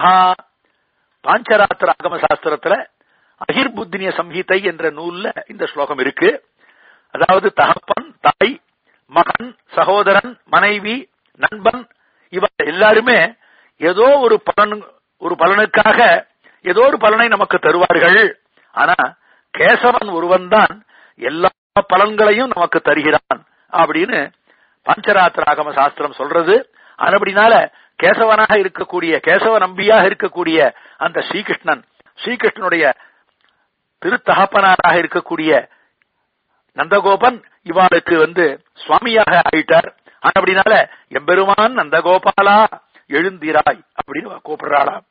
பாஞ்சராத்திர ஆகம சாஸ்திரத்துல அகிர்புத்தினிய சம்ஹிதை என்ற நூல்ல இந்த ஸ்லோகம் இருக்கு அதாவது தகப்பன் தாய் மகன் சகோதரன் மனைவி நண்பன் இவ எல்லாருமே ஏதோ ஒரு பலன் ஒரு பலனுக்காக ஏதோ ஒரு பலனை நமக்கு தருவார்கள் ஆனா கேசவன் ஒருவன் தான் எல்லா பலன்களையும் நமக்கு தருகிறான் அப்படின்னு பஞ்சராத்திர ஆகம சாஸ்திரம் சொல்றது அப்படினால கேசவனாக இருக்கக்கூடிய கேசவ நம்பியாக இருக்கக்கூடிய அந்த ஸ்ரீகிருஷ்ணன் ஸ்ரீகிருஷ்ணனுடைய திருத்தகப்பனாராக இருக்கக்கூடிய நந்தகோபன் இவாளுக்கு வந்து சுவாமியாக ஆயிட்டார் அப்படினால எம்பெருமான் நந்தகோபாலா எழுந்திராய் அப்படின்னு கூப்பிடுறாளாம்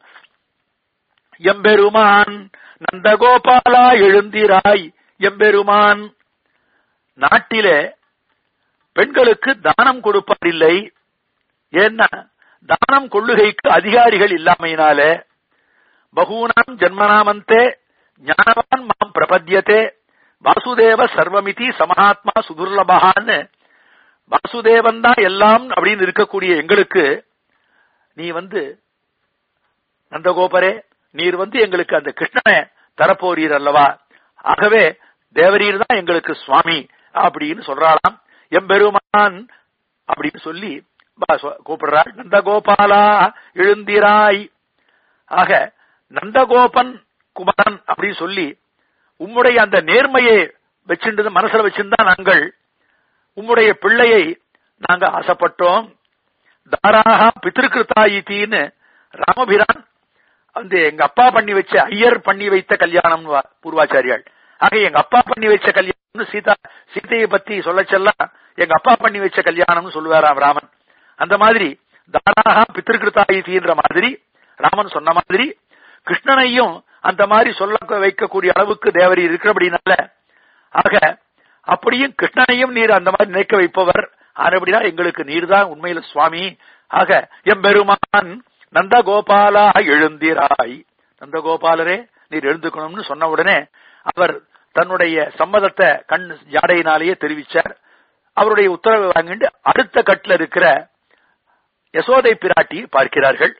எம்பெருமான் நந்தகோபாலா எழுந்திராய் எம்பெருமான் நாட்டிலே பெண்களுக்கு தானம் கொடுப்பதில்லை ஏன்னா தானம் கொள்ளுகைக்கு அதிகாரிகள் இல்லாமையினாலே பகூனாம் ஜன்மனாமந்தே ஞானவான் மாம் பிரபத்யத்தே வாசுதேவ சர்வமிதி சமஹாத்மா சுதுர்லபகான்னு வாசுதேவன் தான் எல்லாம் அப்படின்னு இருக்கக்கூடிய எங்களுக்கு நீ வந்து நந்தகோபரே நீர் வந்து எங்களுக்கு அந்த கிருஷ்ணனை தரப்போறீர் அல்லவா ஆகவே தேவரீர் தான் எங்களுக்கு சுவாமி அப்படின்னு சொல்றாளாம் எம்பெருமான் அப்படின்னு சொல்லி பா- சொ- கூப்பிடுறாள் நந்தகோபாலா எழுந்திராய் ஆக நந்தகோபன் குமரன் அப்படின்னு சொல்லி உம்முடைய அந்த நேர்மையை வச்சிருந்து மனசுல வச்சிருந்தா நாங்கள் உம்முடைய பிள்ளையை நாங்க ஆசைப்பட்டோம் தாராக பித்திருக்கிருத்தாயித்தின்னு ராமபிரான் வந்து எங்க அப்பா பண்ணி வச்ச ஐயர் பண்ணி வைத்த கல்யாணம் பூர்வாச்சாரியாள் ஆக எங்க அப்பா பண்ணி வச்ச கல்யாணம்னு சீதா சீதையை பத்தி சொல்ல செல்ல எங்க அப்பா பண்ணி வச்ச கல்யாணம்னு சொல்லுவாராம் ராமன் அந்த மாதிரி தாராக பித்திருக்கிருத்தாயித்தின்ற மாதிரி ராமன் சொன்ன மாதிரி கிருஷ்ணனையும் அந்த மாதிரி சொல்ல வைக்கக்கூடிய அளவுக்கு தேவரி இருக்கிறபடினால ஆக அப்படியும் கிருஷ்ணனையும் நீர் அந்த மாதிரி நினைக்க வைப்பவர் ஆனபடினா எங்களுக்கு நீர் தான் உண்மையில சுவாமி ஆக எம்பெருமான் நந்தகோபாலா எழுந்திராய் நந்தகோபாலரே நீர் எழுந்துக்கணும்னு சொன்ன உடனே அவர் தன்னுடைய சம்மதத்தை கண் ஜாடையினாலேயே தெரிவிச்சார் அவருடைய உத்தரவை வாங்கிட்டு அடுத்த கட்டில் இருக்கிற யசோதை பிராட்டி பார்க்கிறார்கள்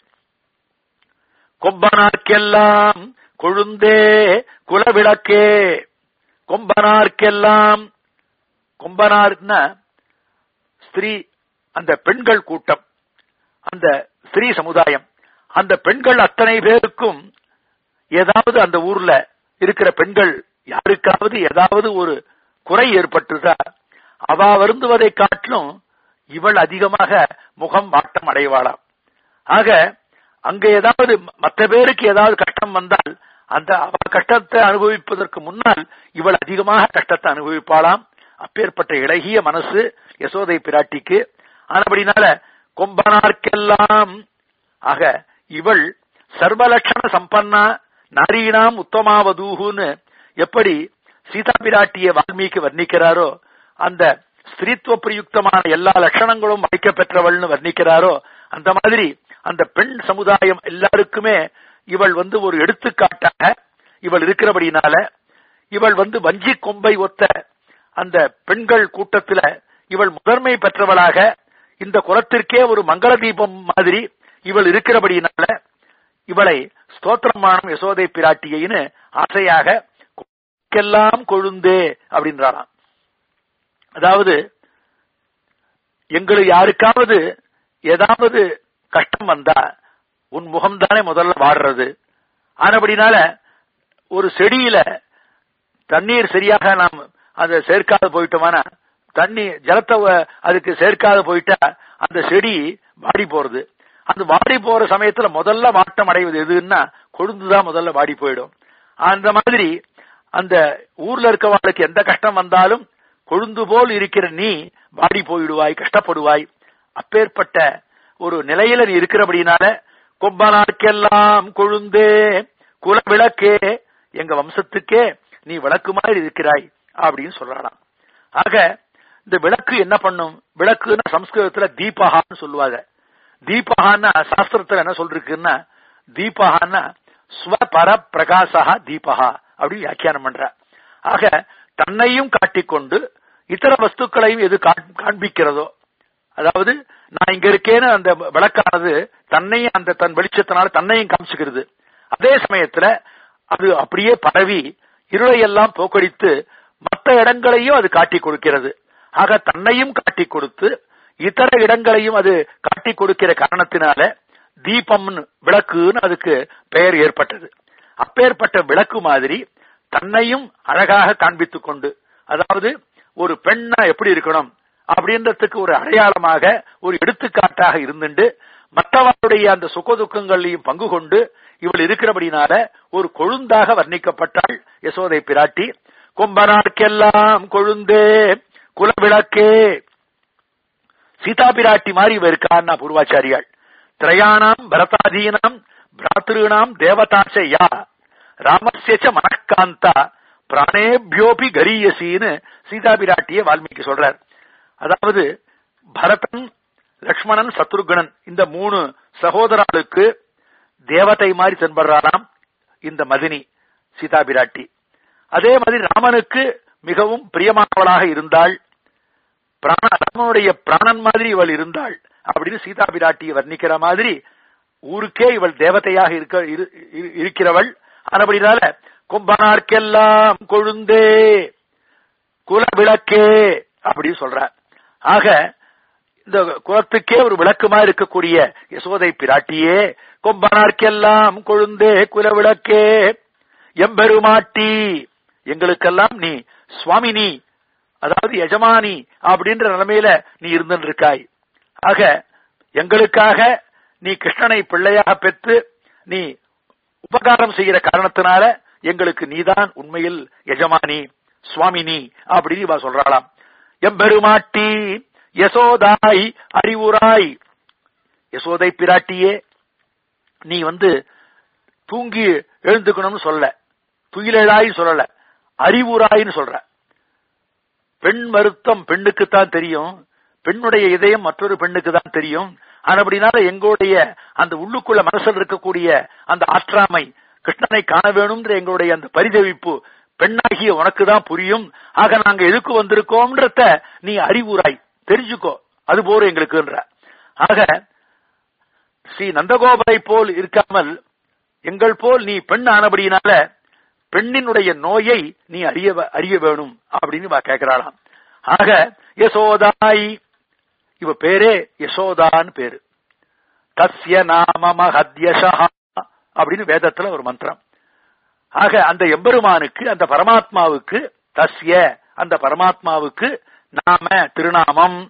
கொம்பனார்க்கெல்லாம் கொழுந்தே குலவிளக்கே கொம்பனார்க்கெல்லாம் கொம்பனார்னா ஸ்திரீ அந்த பெண்கள் கூட்டம் அந்த ஸ்திரீ சமுதாயம் அந்த பெண்கள் அத்தனை பேருக்கும் ஏதாவது அந்த ஊர்ல இருக்கிற பெண்கள் யாருக்காவது ஏதாவது ஒரு குறை ஏற்பட்டுதா அவ வருந்துவதை காட்டிலும் இவள் அதிகமாக முகம் வாட்டம் அடைவாளாம் ஆக அங்க ஏதாவது மற்ற பேருக்கு ஏதாவது கஷ்டம் வந்தால் அந்த அவ கஷ்டத்தை அனுபவிப்பதற்கு முன்னால் இவள் அதிகமாக கஷ்டத்தை அனுபவிப்பாளாம் அப்பேற்பட்ட இளகிய மனசு யசோதை பிராட்டிக்கு ஆனபடினால கொம்பனார்க்கெல்லாம் ஆக இவள் சர்வலட்சண சம்பன்னா நாரீனாம் உத்தமாவதூகுன்னு எப்படி சீதா பிராட்டிய வால்மீகி வர்ணிக்கிறாரோ அந்த ஸ்திரீத்துவ பிரயுக்தமான எல்லா லட்சணங்களும் வைக்க பெற்றவள்னு வர்ணிக்கிறாரோ அந்த மாதிரி அந்த பெண் சமுதாயம் எல்லாருக்குமே இவள் வந்து ஒரு எடுத்துக்காட்டாக இவள் இருக்கிறபடினால இவள் வந்து வஞ்சி கொம்பை ஒத்த அந்த பெண்கள் கூட்டத்துல இவள் முதன்மை பெற்றவளாக இந்த குலத்திற்கே ஒரு மங்கள தீபம் மாதிரி இவள் இருக்கிறபடினால இவளை ஸ்தோத்திரமானம் யசோதை பிராட்டியின்னு ஆசையாக எல்லாம் கொழுந்தே அப்படின்றாராம் அதாவது எங்களுக்கு யாருக்காவது ஏதாவது கஷ்டம் வந்தா உன் முகம்தானே முதல்ல வாடுறது ஆனபடினால ஒரு செடியில தண்ணீர் சரியாக நாம் அதை சேர்க்காத போயிட்டோமானா தண்ணி ஜலத்தை வ- அதுக்கு சேர்க்காத போயிட்டா அந்த செடி வாடி போறது அந்த வாடி போற சமயத்துல முதல்ல வாட்டம் அடைவது எதுன்னா கொழுந்துதான் முதல்ல வாடி போயிடும் அந்த மாதிரி அந்த ஊர்ல இருக்கவாளுக்கு எந்த கஷ்டம் வந்தாலும் கொழுந்து போல் இருக்கிற நீ வாடி போயிடுவாய் கஷ்டப்படுவாய் அப்பேற்பட்ட ஒரு நிலையில நீ இருக்கிறபடினால கொம்பனார்க்கெல்லாம் கொழுந்தே குல விளக்கே எங்க வம்சத்துக்கே நீ விளக்கு மாதிரி இருக்கிறாய் அப்படின்னு சொல்றாளாம் ஆக இந்த விளக்கு என்ன பண்ணும் விளக்குன்னா சம்ஸ்கிருதத்துல தீபகான்னு சொல்லுவாங்க தீபகான்னா சாஸ்திரத்துல என்ன சொல்றதுக்குன்னா தீபகான்னா ஸ்வபர பிரகாசா தீபகா அப்படின்னு வியாக்கியானம் பண்ற ஆக தன்னையும் காட்டிக்கொண்டு இதர வஸ்துக்களையும் எது காண்- காண்பிக்கிறதோ அதாவது நான் இங்க இருக்கேன்னு அந்த விளக்கானது தன்னையும் அந்த தன் வெளிச்சத்தினால தன்னையும் காமிச்சுக்கிறது அதே சமயத்துல அது அப்படியே பரவி இருளையெல்லாம் போக்கடித்து மற்ற இடங்களையும் அது காட்டி கொடுக்கிறது ஆக தன்னையும் காட்டி கொடுத்து இதர இடங்களையும் அது காட்டி கொடுக்கிற காரணத்தினால தீபம்னு விளக்குன்னு அதுக்கு பெயர் ஏற்பட்டது அப்பேற்பட்ட விளக்கு மாதிரி தன்னையும் அழகாக காண்பித்துக் கொண்டு அதாவது ஒரு பெண்ணா எப்படி இருக்கணும் அப்படின்றதுக்கு ஒரு அடையாளமாக ஒரு எடுத்துக்காட்டாக இருந்துண்டு மற்றவருடைய அந்த சுக துக்கங்களையும் பங்கு கொண்டு இவள் இருக்கிறபடினால ஒரு கொழுந்தாக வர்ணிக்கப்பட்டாள் யசோதை பிராட்டி கொம்பனார்க்கெல்லாம் கொழுந்தே குலவிளக்கே சீதா பிராட்டி மாதிரி இவ இருக்கான்னா பூர்வாச்சாரியாள் திரயாணாம் பரதாதீனாம் பிராத்திருணாம் தேவதாச்ச யா ராமஸ்யச்ச மனக்காந்தா பிராணேபியோபி கரியசின்னு சீதா பிராட்டிய வால்மீகி சொல்றார் அதாவது பரதன் லக்ஷ்மணன் சத்ருகணன் இந்த மூணு சகோதரர்களுக்கு தேவதை மாதிரி தென்படுறாராம் இந்த மதினி சீதா பிராட்டி அதே மாதிரி ராமனுக்கு மிகவும் பிரியமானவளாக இருந்தாள் பிராண ராமனுடைய பிராணன் மாதிரி இவள் இருந்தாள் அப்படின்னு சீதா பிராட்டியை வர்ணிக்கிற மாதிரி ஊருக்கே இவள் தேவதையாக இருக்க இரு- இரு- இருக்கிறவள் ஆனபடினால கும்பனார்க்கெல்லாம் கொழுந்தே குல விளக்கே அப்படின்னு சொல்றார் ஆக இந்த குலத்துக்கே ஒரு விளக்குமா இருக்கக்கூடிய யசோதை பிராட்டியே கொம்பனார்க்கெல்லாம் கொழுந்தே குல விளக்கே எம்பெருமாட்டி எங்களுக்கெல்லாம் நீ சுவாமினி அதாவது எஜமானி அப்படின்ற நிலைமையில நீ இருந்துட்டு இருக்காய் ஆக எங்களுக்காக நீ கிருஷ்ணனை பிள்ளையாக பெற்று நீ உபகாரம் செய்கிற காரணத்தினால எங்களுக்கு நீதான் உண்மையில் எஜமானி சுவாமினி அப்படின்னு இவ சொல்றாளாம் எம்பெருமாட்டி யசோதாய் அறிவுராய் யசோதை பிராட்டியே நீ வந்து தூங்கி எழுந்துக்கணும்னு சொல்ல துயிலெழாய் சொல்லல அறிவுராய்னு சொல்ற பெண் வருத்தம் பெண்ணுக்குத்தான் தெரியும் பெண்ணுடைய இதயம் மற்றொரு பெண்ணுக்கு தான் தெரியும் ஆனபடினால எங்களுடைய அந்த உள்ளுக்குள்ள மனசில் இருக்கக்கூடிய அந்த ஆற்றாமை கிருஷ்ணனை காண வேணும்ன்ற எங்களுடைய அந்த பரிதவிப்பு பெண்ணாகிய உனக்கு தான் புரியும் ஆக நாங்க எதுக்கு வந்திருக்கோம்ன்றத நீ அறிவுராய் தெரிஞ்சுக்கோ அது போற எங்களுக்குன்ற ஆக ஸ்ரீ நந்தகோபரை போல் இருக்காமல் எங்கள் போல் நீ பெண் ஆனபடியினால பெண்ணினுடைய நோயை நீ அறிய அறிய வேணும் அப்படின்னு வா கேட்கிறாளாம் ஆக யசோதாய் இவ பேரே யசோதான்னு பேரு தஸ்ய நாம மகத்யஷா அப்படின்னு வேதத்துல ஒரு மந்திரம் ஆக அந்த எம்பெருமானுக்கு அந்த பரமாத்மாவுக்கு தஸ்ய அந்த பரமாத்மாவுக்கு நாம திருநாமம்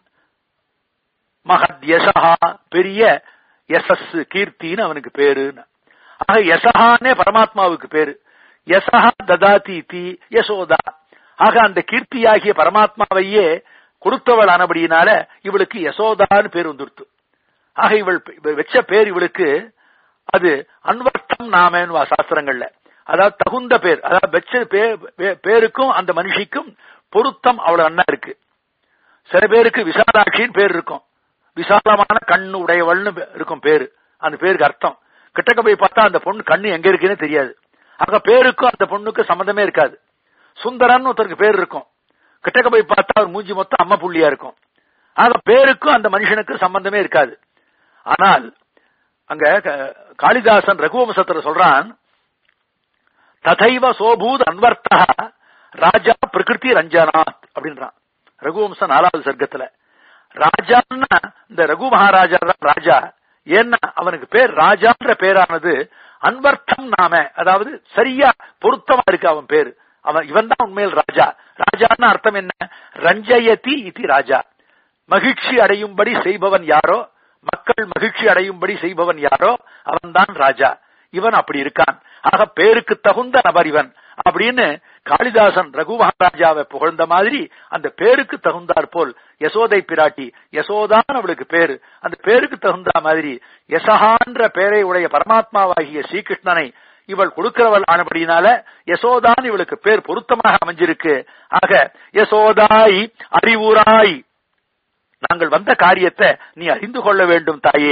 மகத்யசா பெரிய யசஸ் கீர்த்தின்னு அவனுக்கு பேருன்னு ஆக யசஹானே பரமாத்மாவுக்கு பேரு யசஹா ததாதி தி யசோதா ஆக அந்த கீர்த்தியாகிய பரமாத்மாவையே கொடுத்தவள் ஆனபடியினால இவளுக்கு யசோதான்னு பேர் வந்துருத்து ஆக இவள் இவள் வச்ச பேர் இவளுக்கு அது அன்வர்த்தம் நாமேன்னு சாஸ்திரங்கள்ல அதாவது தகுந்த பேர் அதாவது வச்ச பே- பேருக்கும் அந்த மனுஷிக்கும் பொருத்தம் அவ்வளவு அண்ணா இருக்கு சில பேருக்கு விசாலாட்சின்னு பேர் இருக்கும் விசாலமான கண்ணு உடையவள்னு பே- இருக்கும் பேரு அந்த பேருக்கு அர்த்தம் கிட்டக்க போய் பார்த்தா அந்த பொண்ணு கண்ணு எங்க இருக்குன்னு தெரியாது ஆக பேருக்கும் அந்த பொண்ணுக்கு சம்மந்தமே இருக்காது சுந்தரன் ஒருத்தருக்கு பேர் இருக்கும் கிட்டக்க போய் பார்த்தா அவர் மூஞ்சி மொத்தம் அம்மா புள்ளியா இருக்கும் ஆக பேருக்கும் அந்த மனுஷனுக்கு சம்பந்தமே இருக்காது ஆனால் அங்க க- காளிதாசன் ரகுவம்சத்துல சொல்றான் ததைவ சோபூத் அன்வர்த்தா ராஜா பிரகிருதி ரஞ்சனாத் அப்படின்றான் ரகுவம்சம் நாலாவது சர்க்கத்துல ராஜான்னா இந்த ரகு மகாராஜா தான் ராஜா ஏன்னா அவனுக்கு பேர் ராஜான்ற பேரானது அன்வர்த்தம் நாம அதாவது சரியா பொருத்தமா இருக்கு அவன் பேரு அவன் இவன் தான் உண்மையில் ராஜா ராஜான்னு அர்த்தம் என்ன ரஞ்சயதி இதி ராஜா மகிழ்ச்சி அடையும்படி செய்பவன் யாரோ மக்கள் மகிழ்ச்சி அடையும்படி செய்பவன் யாரோ அவன்தான் ராஜா இவன் அப்படி இருக்கான் ஆக பேருக்கு தகுந்த நபர் இவன் அப்படின்னு காளிதாசன் ரகு மகாராஜாவை புகழ்ந்த மாதிரி அந்த பேருக்கு தகுந்தாற் போல் யசோதை பிராட்டி யசோதான் அவளுக்கு பேரு அந்த பேருக்கு தகுந்த மாதிரி யசகான்ற பேரை உடைய பரமாத்மாவாகிய ஸ்ரீகிருஷ்ணனை இவள் கொடுக்கிறவள் ஆனபடினால யசோதான் இவளுக்கு பேர் பொருத்தமாக அமைஞ்சிருக்கு ஆக யசோதாய் அறிவுராய் நாங்கள் வந்த காரியத்தை நீ அறிந்து கொள்ள வேண்டும் தாயே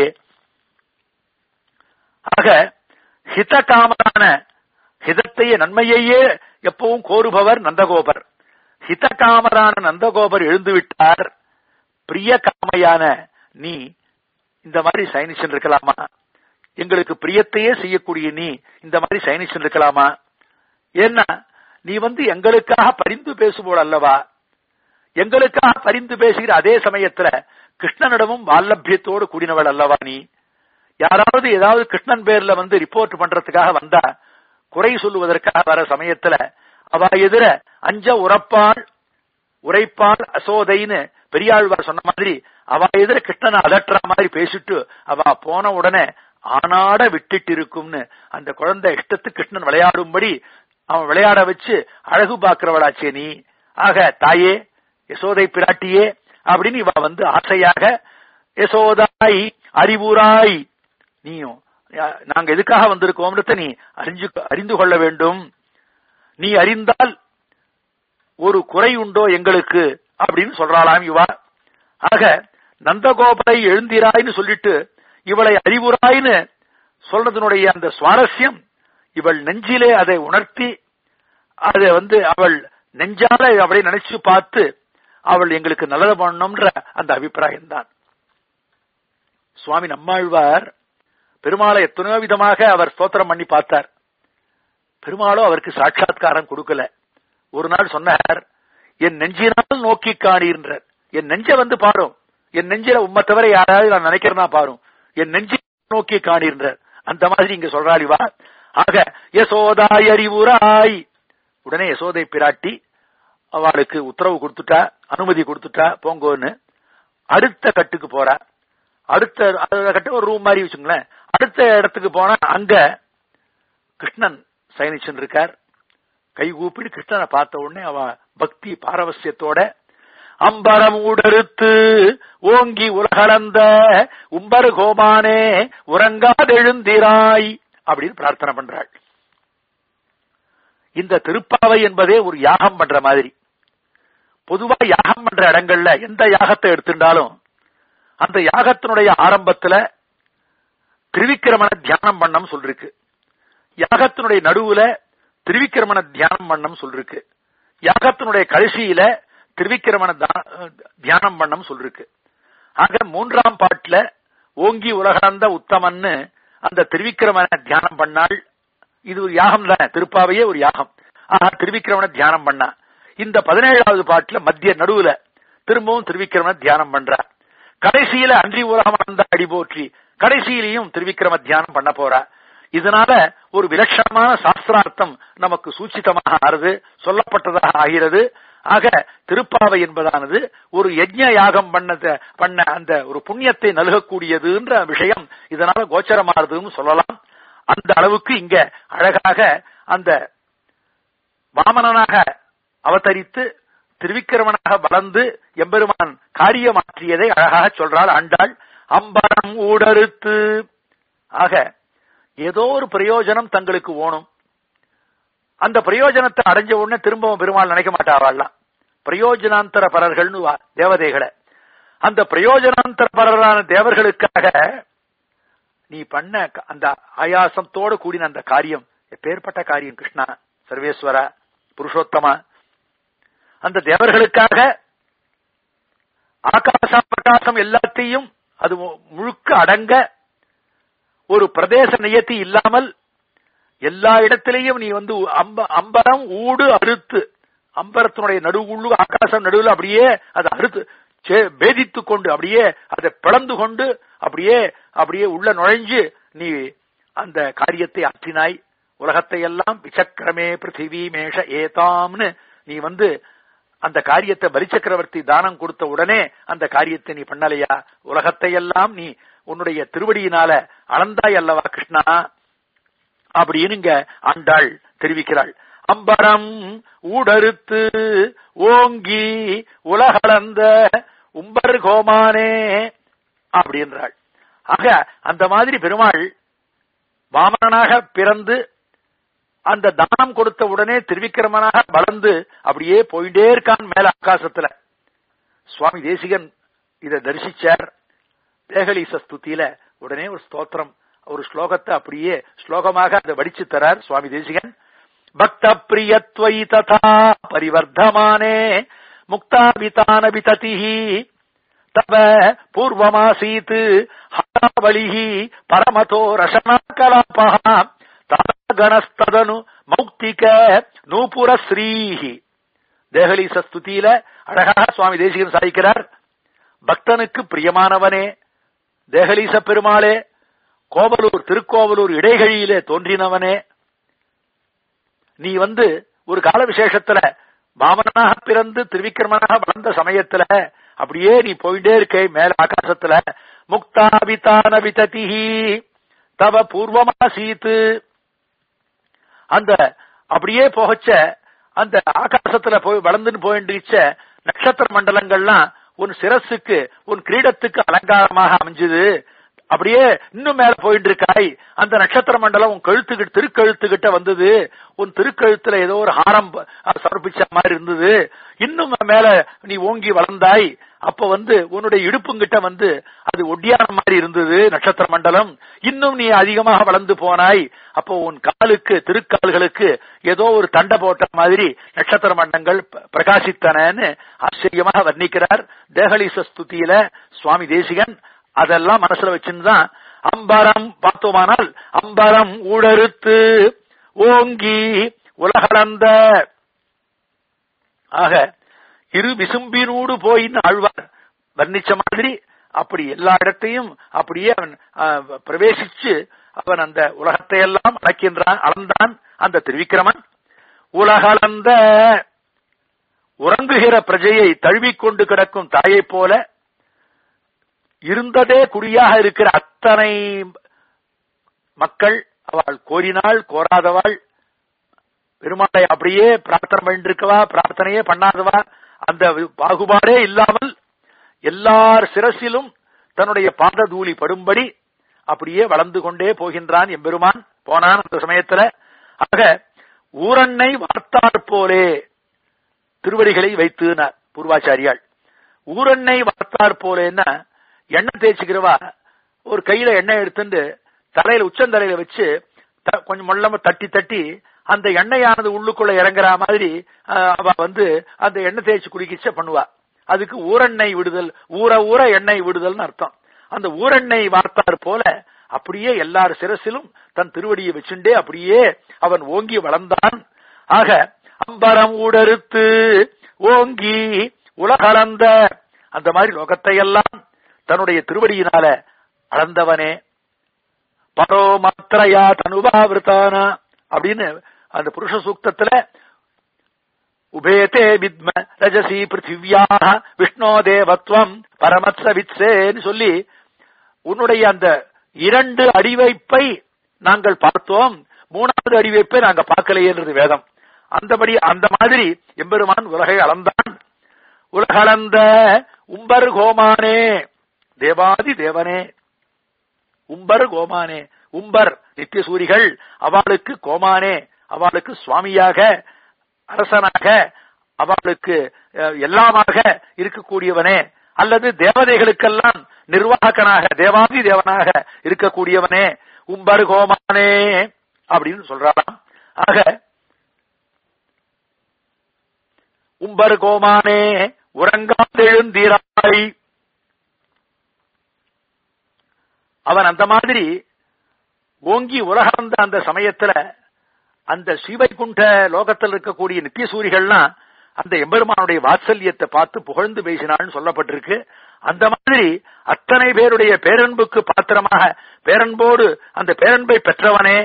ஆக ஹிதகாமரான ஹிதத்தையே நன்மையையே எப்பவும் கோருபவர் நந்தகோபர் ஹிதகாமரான நந்தகோபர் எழுந்துவிட்டார் பிரிய காமையான நீ இந்த மாதிரி சைனிஷன் இருக்கலாமா எங்களுக்கு பிரியத்தையே செய்யக்கூடிய நீ இந்த மாதிரி சைனிஷன் இருக்கலாமா ஏன்னா நீ வந்து எங்களுக்காக பரிந்து பேசுவோள் அல்லவா எங்களுக்காக பரிந்து பேசுகிற அதே சமயத்துல கிருஷ்ணனிடமும் வால்லபியத்தோடு கூடினவள் அல்லவா நீ யாராவது ஏதாவது கிருஷ்ணன் பேர்ல வந்து ரிப்போர்ட் பண்றதுக்காக வந்தா குறை சொல்லுவதற்காக வர சமயத்துல அவ எதிர அஞ்ச உரப்பாள் உரைப்பாள் அசோதைன்னு பெரியாழ்வார் சொன்ன மாதிரி அவ எதிர கிருஷ்ணனை அதட்டுற மாதிரி பேசிட்டு அவ போன உடனே ஆனாட விட்டுட்டு இருக்கும்னு அந்த குழந்தை இஷ்டத்து கிருஷ்ணன் விளையாடும்படி அவன் விளையாட வச்சு அழகு பார்க்கிறவளாச்சே நீ ஆக தாயே யசோதை பிராட்டியே அப்படின்னு இவ வந்து ஆசையாக யசோதாய் அறிவுராய் நீயும் யா- நாங்க எதுக்காக வந்திருக்கோம்ன்றத நீ அறிஞ்சு அறிந்து கொள்ள வேண்டும் நீ அறிந்தால் ஒரு குறை உண்டோ எங்களுக்கு அப்படின்னு சொல்றாளாம் இவா ஆக நந்தகோபரை எழுந்திராய்னு சொல்லிட்டு இவளை அறிவுராய்னு சொல்றதனுடைய அந்த சுவாரஸ்யம் இவள் நெஞ்சிலே அதை உணர்த்தி அதை வந்து அவள் நெஞ்சால அவளை நினைச்சு பார்த்து அவள் எங்களுக்கு நல்லது பண்ணணும்ன்ற அந்த அபிப்பிராயம் தான் சுவாமி நம்மாழ்வார் பெருமாளை எத்தனையோ விதமாக அவர் ஸ்தோத்திரம் பண்ணி பார்த்தார் பெருமாளும் அவருக்கு சாட்சாத்காரம் கொடுக்கல ஒரு நாள் சொன்னார் என் நெஞ்சினால் நோக்கி காணீர்ன்றார் என் நெஞ்ச வந்து பாரும் என் நெஞ்சில உம்மை தவிர யாராவது நான் நினைக்கிறேன்னா பாரும் என் நெஞ்சி நோக்கி காணீர்ன்றார் அந்த மாதிரி இங்க சொல்றாளிவா ஆக யசோதாய் அறிவுராய் உடனே யசோதை பிராட்டி அவளுக்கு உத்தரவு கொடுத்துட்டா அனுமதி கொடுத்துட்டா போங்கோன்னு அடுத்த கட்டுக்கு போறா அடுத்த அடுத்த கட்டு ஒரு ரூம் மாதிரி வச்சுங்களேன் அடுத்த இடத்துக்கு போனா அங்க கிருஷ்ணன் சயனிச்சன் இருக்கார் கை கூப்பிடு கிருஷ்ணனை பார்த்த உடனே அவ பக்தி பாரவசியத்தோட அம்பரம் உடறுத்து ஓங்கி உலகளந்த உம்பர் கோபானே உறங்காதெழுந்திராய் அப்படின்னு பிரார்த்தனை பண்றாள் இந்த திருப்பாவை என்பதே ஒரு யாகம் பண்ற மாதிரி பொதுவா யாகம் பண்ற இடங்கள்ல எந்த யாகத்தை எடுத்துட்டாலும் அந்த யாகத்தினுடைய ஆரம்பத்துல திருவிக்கிரமண தியானம் பண்ணம் சொல்லிருக்கு யாகத்தினுடைய நடுவுல திருவிக்கிரமண தியானம் பண்ணம் சொல்லிருக்கு யாகத்தினுடைய கடைசியில திருவிக்கிரமண தியானம் பண்ணம் சொல்லிருக்கு ஆக மூன்றாம் பாட்டுல ஓங்கி உலகளந்த உத்தமன்னு அந்த திருவிக்கிரமண தியானம் பண்ணால் இது ஒரு யாகம் தானே திருப்பாவையே ஒரு யாகம் ஆஹா திருவிக்கிரமண தியானம் பண்ணா இந்த பதினேழாவது பாட்டுல மத்திய நடுவுல திரும்பவும் திருவிக்கிரமண தியானம் பண்றார் கடைசியில அன்றி உலகம் அடி போற்றி கடைசியிலையும் திருவிக்கிரம தியானம் பண்ண போறா இதனால ஒரு விலட்சணமான சாஸ்திரார்த்தம் நமக்கு சூச்சிதமாக ஆறுது சொல்லப்பட்டதாக ஆகிறது ஆக திருப்பாவை என்பதானது ஒரு யஜ்ஞ யாகம் பண்ணத பண்ண அந்த ஒரு புண்ணியத்தை நல்கக்கூடியதுன்ற விஷயம் இதனால கோச்சரமானதுன்னு சொல்லலாம் அந்த அளவுக்கு இங்க அழகாக அந்த வாமனனாக அவதரித்து திருவிக்கிரமனாக வளர்ந்து எம்பெருமான் காரியமாற்றியதை அழகாக சொல்றாள் ஆண்டாள் அம்பரம் ஊடறுத்து ஆக ஏதோ ஒரு பிரயோஜனம் தங்களுக்கு ஓணும் அந்த பிரயோஜனத்தை அடைஞ்ச உடனே திரும்பவும் பெருமாள் நினைக்க மாட்டாவாள்லாம் பிரயோஜனாந்தர பரர்கள்னு தேவதைகளை அந்த பிரயோஜனாந்தர பரரான தேவர்களுக்காக நீ பண்ண அந்த ஆயாசத்தோடு கூடின அந்த காரியம் எப்பேற்பட்ட காரியம் கிருஷ்ணா சர்வேஸ்வரா புருஷோத்தமா அந்த தேவர்களுக்காக ஆகாச பிரகாசம் எல்லாத்தையும் அது முழுக்க அடங்க ஒரு பிரதேச நியத்தி இல்லாமல் எல்லா இடத்திலையும் நீ வந்து அம்ப அம்பரம் ஊடு அறுத்து அம்பரத்தினுடைய நடுவுள்ளு ஆகாசம் நடுவில் அப்படியே அதை அறுத்து பேதித்து கொண்டு அப்படியே அதை பிளந்து கொண்டு அப்படியே அப்படியே உள்ள நுழைஞ்சு நீ அந்த காரியத்தை ஆற்றினாய் உலகத்தை எல்லாம் விசக்கிரமே பிருத்திவி மேஷ ஏதாம்னு நீ வந்து அந்த காரியத்தை பலிச்சக்கரவர்த்தி தானம் கொடுத்த உடனே அந்த காரியத்தை நீ பண்ணலையா உலகத்தை எல்லாம் நீ உன்னுடைய திருவடியினால அளந்தாய் அல்லவா கிருஷ்ணா அப்படின்னு இங்க ஆண்டாள் தெரிவிக்கிறாள் அம்பரம் ஊடறுத்து ஓங்கி உலகளந்த உம்பர் கோமானே அப்படின்றாள் ஆக அந்த மாதிரி பெருமாள் வாமனாக பிறந்து அந்த தானம் கொடுத்த உடனே திருவிக்கிரமனாக வளர்ந்து அப்படியே போயிட்டே இருக்கான் மேல ஆகாசத்துல சுவாமி தேசிகன் இதை தரிசிச்சார் தேகலீச ஸ்துதியில உடனே ஒரு ஸ்தோத்திரம் ஒரு ஸ்லோகத்தை அப்படியே ஸ்லோகமாக அதை வடிச்சு தரார் சுவாமி தேசிகன் பக்த பிரியத்வை ததா பரிவர்த்தமானே முக்தாபிதான விததிஹி தவ பூர்வமாசீத் ஹாவலிஹி பரமதோ ரசனா கலாபா கணஸ்ததனு மௌக்திக நூபுர ஸ்ரீஹி தேகலீச ஸ்துதியில அழகாக சுவாமி தேசிகன் சாதிக்கிறார் பக்தனுக்கு பிரியமானவனே தேகலீச பெருமாளே கோவலூர் திருக்கோவலூர் இடைகழியிலே தோன்றினவனே நீ வந்து ஒரு கால விசேஷத்துல பாமனாக பிறந்து திருவிக்கிரமனாக வளர்ந்த சமயத்துல அப்படியே நீ போயிட்டே இருக்கே மேல ஆகாசத்துல முக்தாபிதான விததிஹி தவ பூர்வமா சீத்து அந்த அப்படியே போகச்ச அந்த ஆகாசத்துல போய் வளர்ந்துன்னு போயிட்டு நட்சத்திர மண்டலங்கள்லாம் உன் சிரசுக்கு உன் கிரீடத்துக்கு அலங்காரமாக அமைஞ்சது அப்படியே இன்னும் மேல போயிட்டு இருக்காய் அந்த நட்சத்திர மண்டலம் உன் கழுத்துக்கிட்ட திருக்கழுத்துக்கிட்ட வந்தது உன் திருக்கழுத்துல ஏதோ ஒரு ஹாரம் சமர்ப்பிச்ச மாதிரி இருந்தது இன்னும் மேல நீ ஓங்கி வளர்ந்தாய் அப்ப வந்து உன்னுடைய இடுப்புங்கிட்ட வந்து அது ஒட்டியான மாதிரி இருந்தது நட்சத்திர மண்டலம் இன்னும் நீ அதிகமாக வளர்ந்து போனாய் அப்போ உன் காலுக்கு திருக்கால்களுக்கு ஏதோ ஒரு தண்டை போட்ட மாதிரி நட்சத்திர மண்டங்கள் ப- பிரகாசித்தனன்னு ஆச்சரியமாக வர்ணிக்கிறார் தேகலீச ஸ்துதியில சுவாமி தேசிகன் அதெல்லாம் மனசுல வச்சுதான் அம்பரம் பார்த்தோமானால் அம்பரம் ஊடறுத்து ஓங்கி உலகளந்த ஆக இரு விசும்பினூடு போயின்னு ஆழ்வார் வர்ணிச்ச மாதிரி அப்படி எல்லா இடத்தையும் அப்படியே அவன் ஆ, பிரவேசிச்சு அவன் அந்த உலகத்தை எல்லாம் அடக்கின்றான் அளந்தான் அந்த திருவிக்கிரமன் உலகளந்த உறங்குகிற பிரஜையை தழுவிக்கொண்டு கிடக்கும் தாயைப் போல இருந்ததே குடியாக இருக்கிற அத்தனை மக்கள் அவள் கோரினாள் கோராதவாள் பெருமாளை அப்படியே பிரார்த்தனை பண்ணிருக்கவா பிரார்த்தனையே பண்ணாதவா அந்த பாகுபாடே இல்லாமல் எல்லார் சிரசிலும் தன்னுடைய பாத தூளி படும்படி அப்படியே வளர்ந்து கொண்டே போகின்றான் எம்பெருமான் போனான் அந்த சமயத்துல ஆக ஊரண்ணை வார்த்தாற் போலே திருவடிகளை வைத்துனார் பூர்வாச்சாரியாள் ஊரண்ணை வார்த்தாற் போலேன்னா எண்ணெய் தேய்ச்சிக்கிறவா ஒரு கையில எண்ணெய் எடுத்துட்டு தலையில உச்சந்தலையில வச்சு த- கொஞ்சம் மொல்லமா தட்டி தட்டி அந்த எண்ணெயானது உள்ளுக்குள்ள இறங்குற மாதிரி ஆஹ், அவ வந்து அந்த எண்ணெய் தேய்ச்சி குடிக்கிச்ச பண்ணுவா அதுக்கு ஊரெண்ணெய் விடுதல் ஊற ஊற எண்ணெய் விடுதல்னு அர்த்தம் அந்த ஊரெண்ணெய் வார்த்தார் போல அப்படியே எல்லார் சிரசிலும் தன் திருவடியை வச்சுண்டே அப்படியே அவன் ஓங்கி வளர்ந்தான் ஆக அம்பரம் ஊடறுத்து ஓங்கி உலகளந்த அந்த மாதிரி லோகத்தை எல்லாம் தன்னுடைய திருவடியினால அளந்தவனே பரோ மாத்திரையா தனுபாவிருத்தானா அப்படின்னு அந்த புருஷ சூக்தத்துல உபேதே வித்ம ரஜசி பிருத்திவியா விஷ்ணோ தேவத்வம் பரமத்ச வித்சேன்னு சொல்லி உன்னுடைய அந்த இரண்டு அடிவைப்பை நாங்கள் பார்த்தோம் மூணாவது அடிவைப்பை நாங்க பார்க்கலையேன்றது வேதம் அந்தபடி அந்த மாதிரி எம்பெருமான் உலகை அளந்தான் உலகளந்த உம்பர் கோமானே தேவாதி தேவனே உம்பர் கோமானே உம்பர் நித்தியசூரிகள் அவளுக்கு கோமானே அவளுக்கு சுவாமியாக அரசனாக அவளுக்கு அஹ், எல்லாமாக இருக்கக்கூடியவனே அல்லது தேவதைகளுக்கெல்லாம் நிர்வாகனாக தேவாதி தேவனாக இருக்கக்கூடியவனே உம்பர் கோமானே அப்படின்னு சொல்றாராம் ஆக உம்பர் கோமானே உறங்காதெழுந்தீராய் அவன் அந்த மாதிரி ஓங்கி உலகந்த அந்த சமயத்துல அந்த ஸ்ரீவைகுண்ட லோகத்தில் இருக்கக்கூடிய நித்தியசூரிகள்லாம் அந்த எம்பெருமானுடைய வாத்சல்யத்தை பார்த்து புகழ்ந்து பேசினான்னு சொல்லப்பட்டிருக்கு அந்த மாதிரி அத்தனை பேருடைய பேரன்புக்கு பாத்திரமாக பேரன்போடு அந்த பேரன்பை பெற்றவனே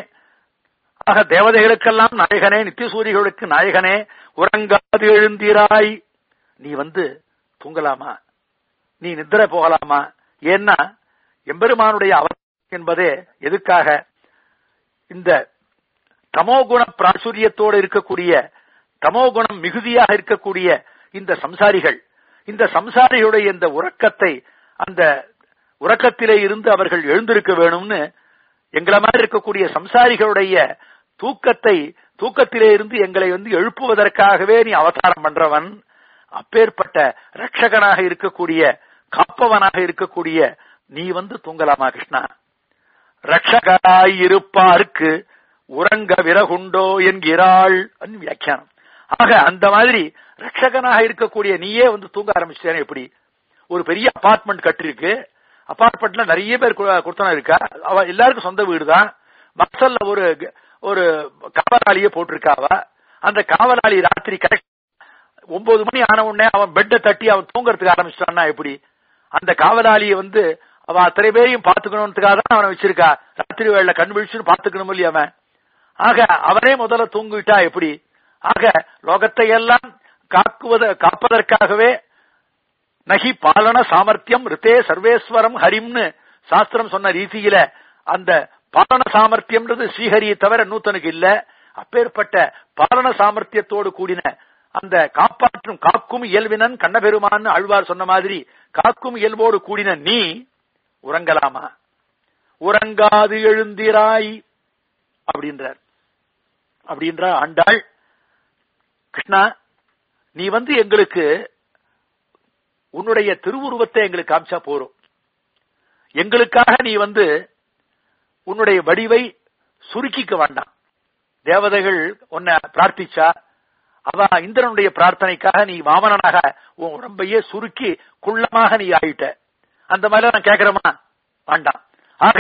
ஆக தேவதைகளுக்கெல்லாம் நாயகனே நித்தியசூரிகளுக்கு நாயகனே உறங்காது எழுந்தீராய் நீ வந்து தூங்கலாமா நீ நித்திர போகலாமா ஏன்னா எம்பெருமானுடைய அவதாரம் என்பதே எதுக்காக இந்த தமோகுண பிராசுரியத்தோடு இருக்கக்கூடிய தமோகுணம் மிகுதியாக இருக்கக்கூடிய இந்த சம்சாரிகள் இந்த சம்சாரிகளுடைய இந்த உறக்கத்தை அந்த உறக்கத்திலே இருந்து அவர்கள் எழுந்திருக்க வேணும்னு எங்களை மாதிரி இருக்கக்கூடிய சம்சாரிகளுடைய தூக்கத்தை தூக்கத்திலே இருந்து எங்களை வந்து எழுப்புவதற்காகவே நீ அவதாரம் பண்றவன் அப்பேற்பட்ட ரட்சகனாக இருக்கக்கூடிய காப்பவனாக இருக்கக்கூடிய நீ வந்து தூங்கலாமா கிருஷ்ணா ரட்சகராய் இருப்பார்க்கு உறங்க விறகுண்டோ என்கிறாள் அப்படின்னு வியாக்கியானம் ஆக அந்த மாதிரி ரட்சகனாக இருக்கக்கூடிய நீயே வந்து தூங்க ஆரம்பிச்சிட்டேன் எப்படி ஒரு பெரிய அபார்ட்மெண்ட் கட்டிருக்கு அபார்ட்மெண்ட்ல நிறைய பேர் கு- குடுத்தனம் இருக்கா அவ எல்லாருக்கும் சொந்த வீடு தான் வாசல்ல ஒரு ஒரு காவலாளியே போட்டிருக்காவ அந்த காவலாளி ராத்திரி கரெக்ட் ஒன்பது மணி ஆன உடனே அவன் பெட்டை தட்டி அவன் தூங்கறதுக்கு ஆரம்பிச்சிட்டான்னா எப்படி அந்த காவலாளியை வந்து அவன் அத்தனை பேரையும் பாத்துக்கணும்ன்றதுக்காக தான் அவனை வச்சிருக்கா ராத்திரி வேளையில கண் விழிச்சுன்னு பாத்துக்கணும் இல்லையா அவன் ஆக அவனே முதல்ல தூங்கிட்டா எப்படி ஆக லோகத்தை எல்லாம் காக்குவத காப்பதற்காகவே நகி பாலன சாமர்த்தியம் ரித்தே சர்வேஸ்வரம் ஹரிம்னு சாஸ்திரம் சொன்ன ரீதியில அந்த பாலன சாமர்த்தியம்ன்றது ஸ்ரீஹரியை தவிர நூத்தனுக்கு இல்ல அப்பேற்பட்ட பாலன சாமர்த்தியத்தோடு கூடின அந்த காப்பாற்றும் காக்கும் இயல்பினன் கண்ணபெருமான்னு ஆழ்வார் சொன்ன மாதிரி காக்கும் இயல்போடு கூடின நீ உறங்கலாமா உறங்காது எழுந்திராய் அப்படின்றார் அப்படின்ற ஆண்டாள் கிருஷ்ணா நீ வந்து எங்களுக்கு உன்னுடைய திருவுருவத்தை எங்களுக்கு காமிச்சா போறோம் எங்களுக்காக நீ வந்து உன்னுடைய வடிவை சுருக்கிக்க வேண்டாம் தேவதைகள் உன்னை பிரார்த்திச்சா அவ இந்திரனுடைய பிரார்த்தனைக்காக நீ வாமனனாக உன் உடம்பையே சுருக்கி குள்ளமாக நீ ஆயிட்ட அந்த மாதிரி நான் கேட்கிறோமா வேண்டாம் ஆக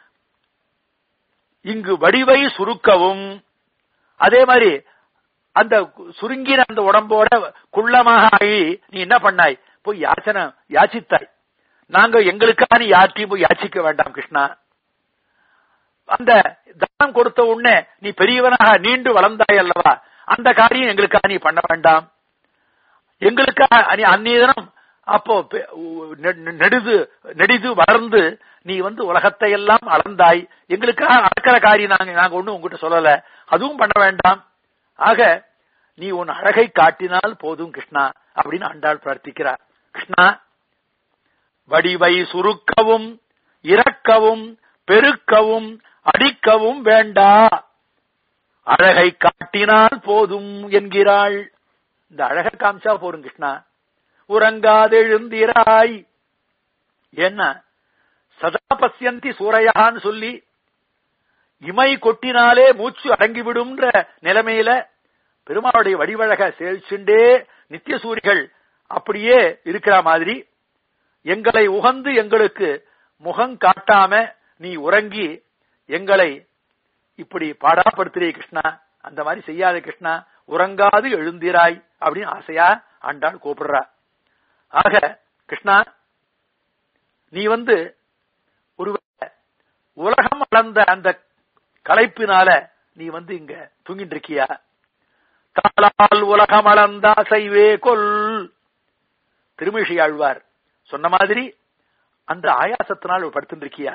இங்கு வடிவை சுருக்கவும் அதே மாதிரி அந்த சுருங்கின அந்த உடம்போட குள்ளமாக ஆகி நீ என்ன பண்ணாய் போய் யாச்சனை யாச்சித்தாய் நாங்க எங்களுக்காக நீ யார்ட்டையும் போய் யாச்சிக்க வேண்டாம் கிருஷ்ணா அந்த தானம் கொடுத்த உடனே நீ பெரியவனாக நீண்டு வளர்ந்தாய் அல்லவா அந்த காரியம் எங்களுக்காக நீ பண்ண வேண்டாம் எங்களுக்காக நீ அந்நியதனம் அப்போ பெ- உ- நெ- நெடுது நெடிது வளர்ந்து நீ வந்து உலகத்தை எல்லாம் அளந்தாய் எங்களுக்காக அளக்கிற காரியம் நாங்க நாங்க ஒண்ணும் உங்ககிட்ட சொல்லல அதுவும் பண்ண வேண்டாம் ஆக நீ உன் அழகை காட்டினால் போதும் கிருஷ்ணா அப்படின்னு ஆண்டாள் பிரார்த்திக்கிறார் கிருஷ்ணா வடிவை சுருக்கவும் இறக்கவும் பெருக்கவும் அடிக்கவும் வேண்டா அழகை காட்டினால் போதும் என்கிறாள் இந்த அழகை காமிச்சா போரும் கிருஷ்ணா உறங்காதெழுந்திராய் என்ன சதா பசியந்தி சூரையான்னு சொல்லி இமை கொட்டினாலே மூச்சு அடங்கிவிடும்ன்ற நிலைமையில பெருமாளுடைய வடிவழக சேவிச்சுண்டே நித்திய சூரிகள் அப்படியே இருக்கிற மாதிரி எங்களை உகந்து எங்களுக்கு முகம் காட்டாம நீ உறங்கி எங்களை இப்படி பாடாப்படுத்துறே கிருஷ்ணா அந்த மாதிரி செய்யாத கிருஷ்ணா உறங்காது எழுந்திராய் அப்படின்னு ஆசையா ஆண்டாள் கூப்பிடுறா ஆக கிருஷ்ணா நீ வந்து ஒரு உலகம் அளந்த அந்த களைப்பினால நீ வந்து இங்க தூங்கிட்டு இருக்கியா தாளால் உலகம் அளந்த அசைவே கொல் திருமிஷி ஆழ்வார் சொன்ன மாதிரி அந்த ஆயாசத்தினால் படுத்துட்டு இருக்கியா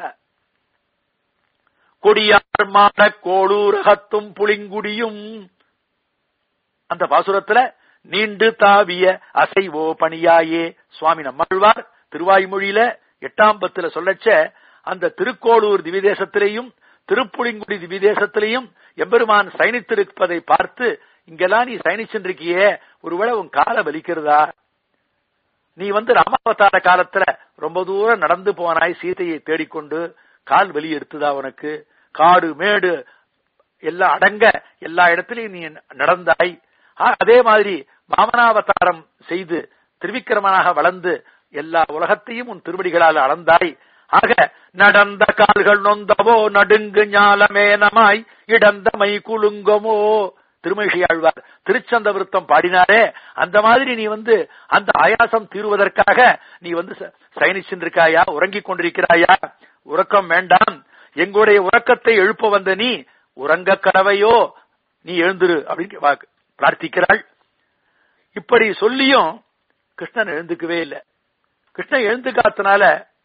கொடியார் மாட கோளூரகத்தும் புளிங்குடியும் அந்த பாசுரத்துல நீண்டு தாவிய அசைவோ பணியாயே சுவாமி நம்மாழ்வார் திருவாய்மொழியில எட்டாம் பத்துல சொல்லச்ச அந்த திருக்கோளூர் திவிதேசத்திலேயும் திருப்புளிங்குடி திவிதேசத்திலேயும் எம்பெருமான் சயனித்திருப்பதை பார்த்து இங்கெல்லாம் நீ சயனிச்சுருக்கியே ஒருவேளை உன் காலை வலிக்கிறதா நீ வந்து ராமாவதார காலத்துல ரொம்ப தூரம் நடந்து போனாய் சீதையை தேடிக்கொண்டு கால் வலி எடுத்ததா உனக்கு காடு மேடு எல்லாம் அடங்க எல்லா இடத்திலையும் நீ நடந்தாய் ஆ, அதே மாதிரி வாமனாவதாரம் செய்து திருவிக்கிரமனாக வளர்ந்து எல்லா உலகத்தையும் உன் திருவடிகளால் அளந்தாய் ஆக நடந்த கால்கள் நொந்தவோ நடுங்கு ஞாலமேனமாய் இடந்தமை குலுங்கமோ திருமழிசை ஆழ்வார் திருச்சந்த விருத்தம் பாடினாரே அந்த மாதிரி நீ வந்து அந்த ஆயாசம் தீருவதற்காக நீ வந்து ச- சயனிச்சிருக்காயா உறங்கிக் கொண்டிருக்கிறாயா உறக்கம் வேண்டாம் எங்களுடைய உறக்கத்தை எழுப்ப வந்த நீ உறங்க கடவையோ நீ எழுந்துரு அப்படின்னு வா- பிரார்த்திக்கிறாள் இப்படி சொல்லியும் கிருஷ்ணன் எழுந்துக்கவே இல்லை கிருஷ்ணன் எழுந்துக்காத்தனால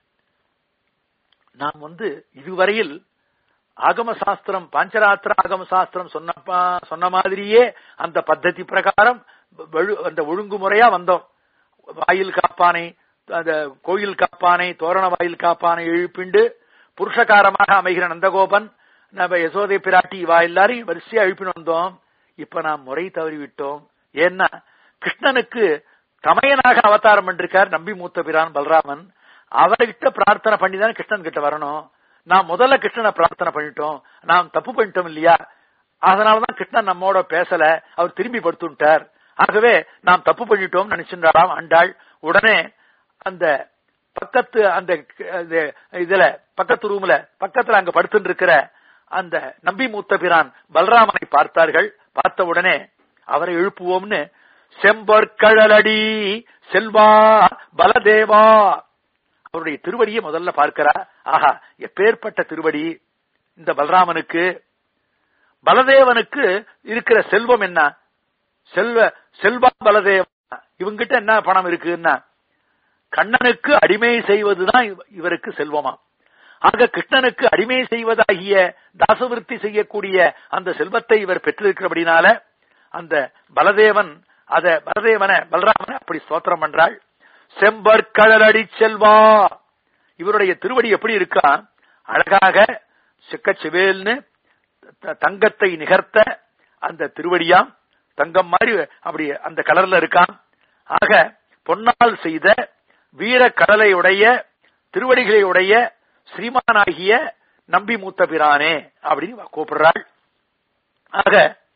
நாம் வந்து இதுவரையில் ஆகம சாஸ்திரம் பாஞ்சராத்திர ஆகம சாஸ்திரம் சொன்னப்பா சொன்ன மாதிரியே அந்த பத்ததி பிரகாரம் வழு- அந்த ஒழுங்குமுறையா வந்தோம் வாயில் காப்பானை அந்த கோயில் காப்பானை தோரண வாயில் காப்பானை எழுப்பிண்டு புருஷகாரமாக அமைகிற நந்தகோபன் நம்ம யசோதை பிராட்டி இவா எல்லாரையும் வரிசையா எழுப்பின்னு வந்தோம் இப்ப நாம் முறை தவறி விட்டோம் ஏன்னா கிருஷ்ணனுக்கு தமையனாக அவதாரம் பண்ணிருக்கார் நம்பி மூத்த பிரான் பலராமன் அவர்கிட்ட பிரார்த்தனை பண்ணி தான் கிருஷ்ணன் கிட்ட வரணும் நாம் முதல்ல கிருஷ்ணனை பிரார்த்தனை பண்ணிட்டோம் நாம் தப்பு பண்ணிட்டோம் இல்லையா அதனாலதான் கிருஷ்ணன் நம்மோட பேசல அவர் திரும்பி படுத்துட்டார் ஆகவே நாம் தப்பு பண்ணிட்டோம் நினைச்சிருந்தாராம் ஆண்டாள் உடனே அந்த பக்கத்து அந்த அந்த இதுல பக்கத்து ரூம்ல பக்கத்துல அங்க படுத்துட்டு இருக்கிற அந்த நம்பி மூத்த பிரான் பலராமனை பார்த்தார்கள் பார்த்த உடனே அவரை எழுப்புவோம்னு செம்பொற்கழலடி செல்வா பலதேவா அவருடைய திருவடியை முதல்ல பார்க்கிறா ஆஹா எப்பேற்பட்ட திருவடி இந்த பலராமனுக்கு பலதேவனுக்கு இருக்கிற செல்வம் என்ன செல்வ செல்வா பலதேவா இவங்கிட்ட என்ன பணம் இருக்குன்னா கண்ணனுக்கு அடிமை செய்வதுதான் இவ- இவருக்கு செல்வமா ஆக கிருஷ்ணனுக்கு அடிமை செய்வதாகிய தாசவிருத்தி செய்யக்கூடிய அந்த செல்வத்தை இவர் பெற்றிருக்கிறபடினால அந்த பலதேவன் அத பலதேவனை பலராமனை அப்படி ஸ்தோத்திரம் பண்றாள் செம்பற்கழலடி செல்வா இவருடைய திருவடி எப்படி இருக்கா அழகாக செக்கச் செவேல்னு த- தங்கத்தை நிகர்த்த அந்த திருவடியாம் தங்கம் மாதிரி அப்படி அந்த கலர்ல இருக்கான் ஆக பொன்னால் செய்த வீர கடலையுடைய திருவடிகளையுடைய ஸ்ரீமானாகிய நம்பி மூத்த பிரானே அப்படின்னு கூப்பிடுறாள் ஆக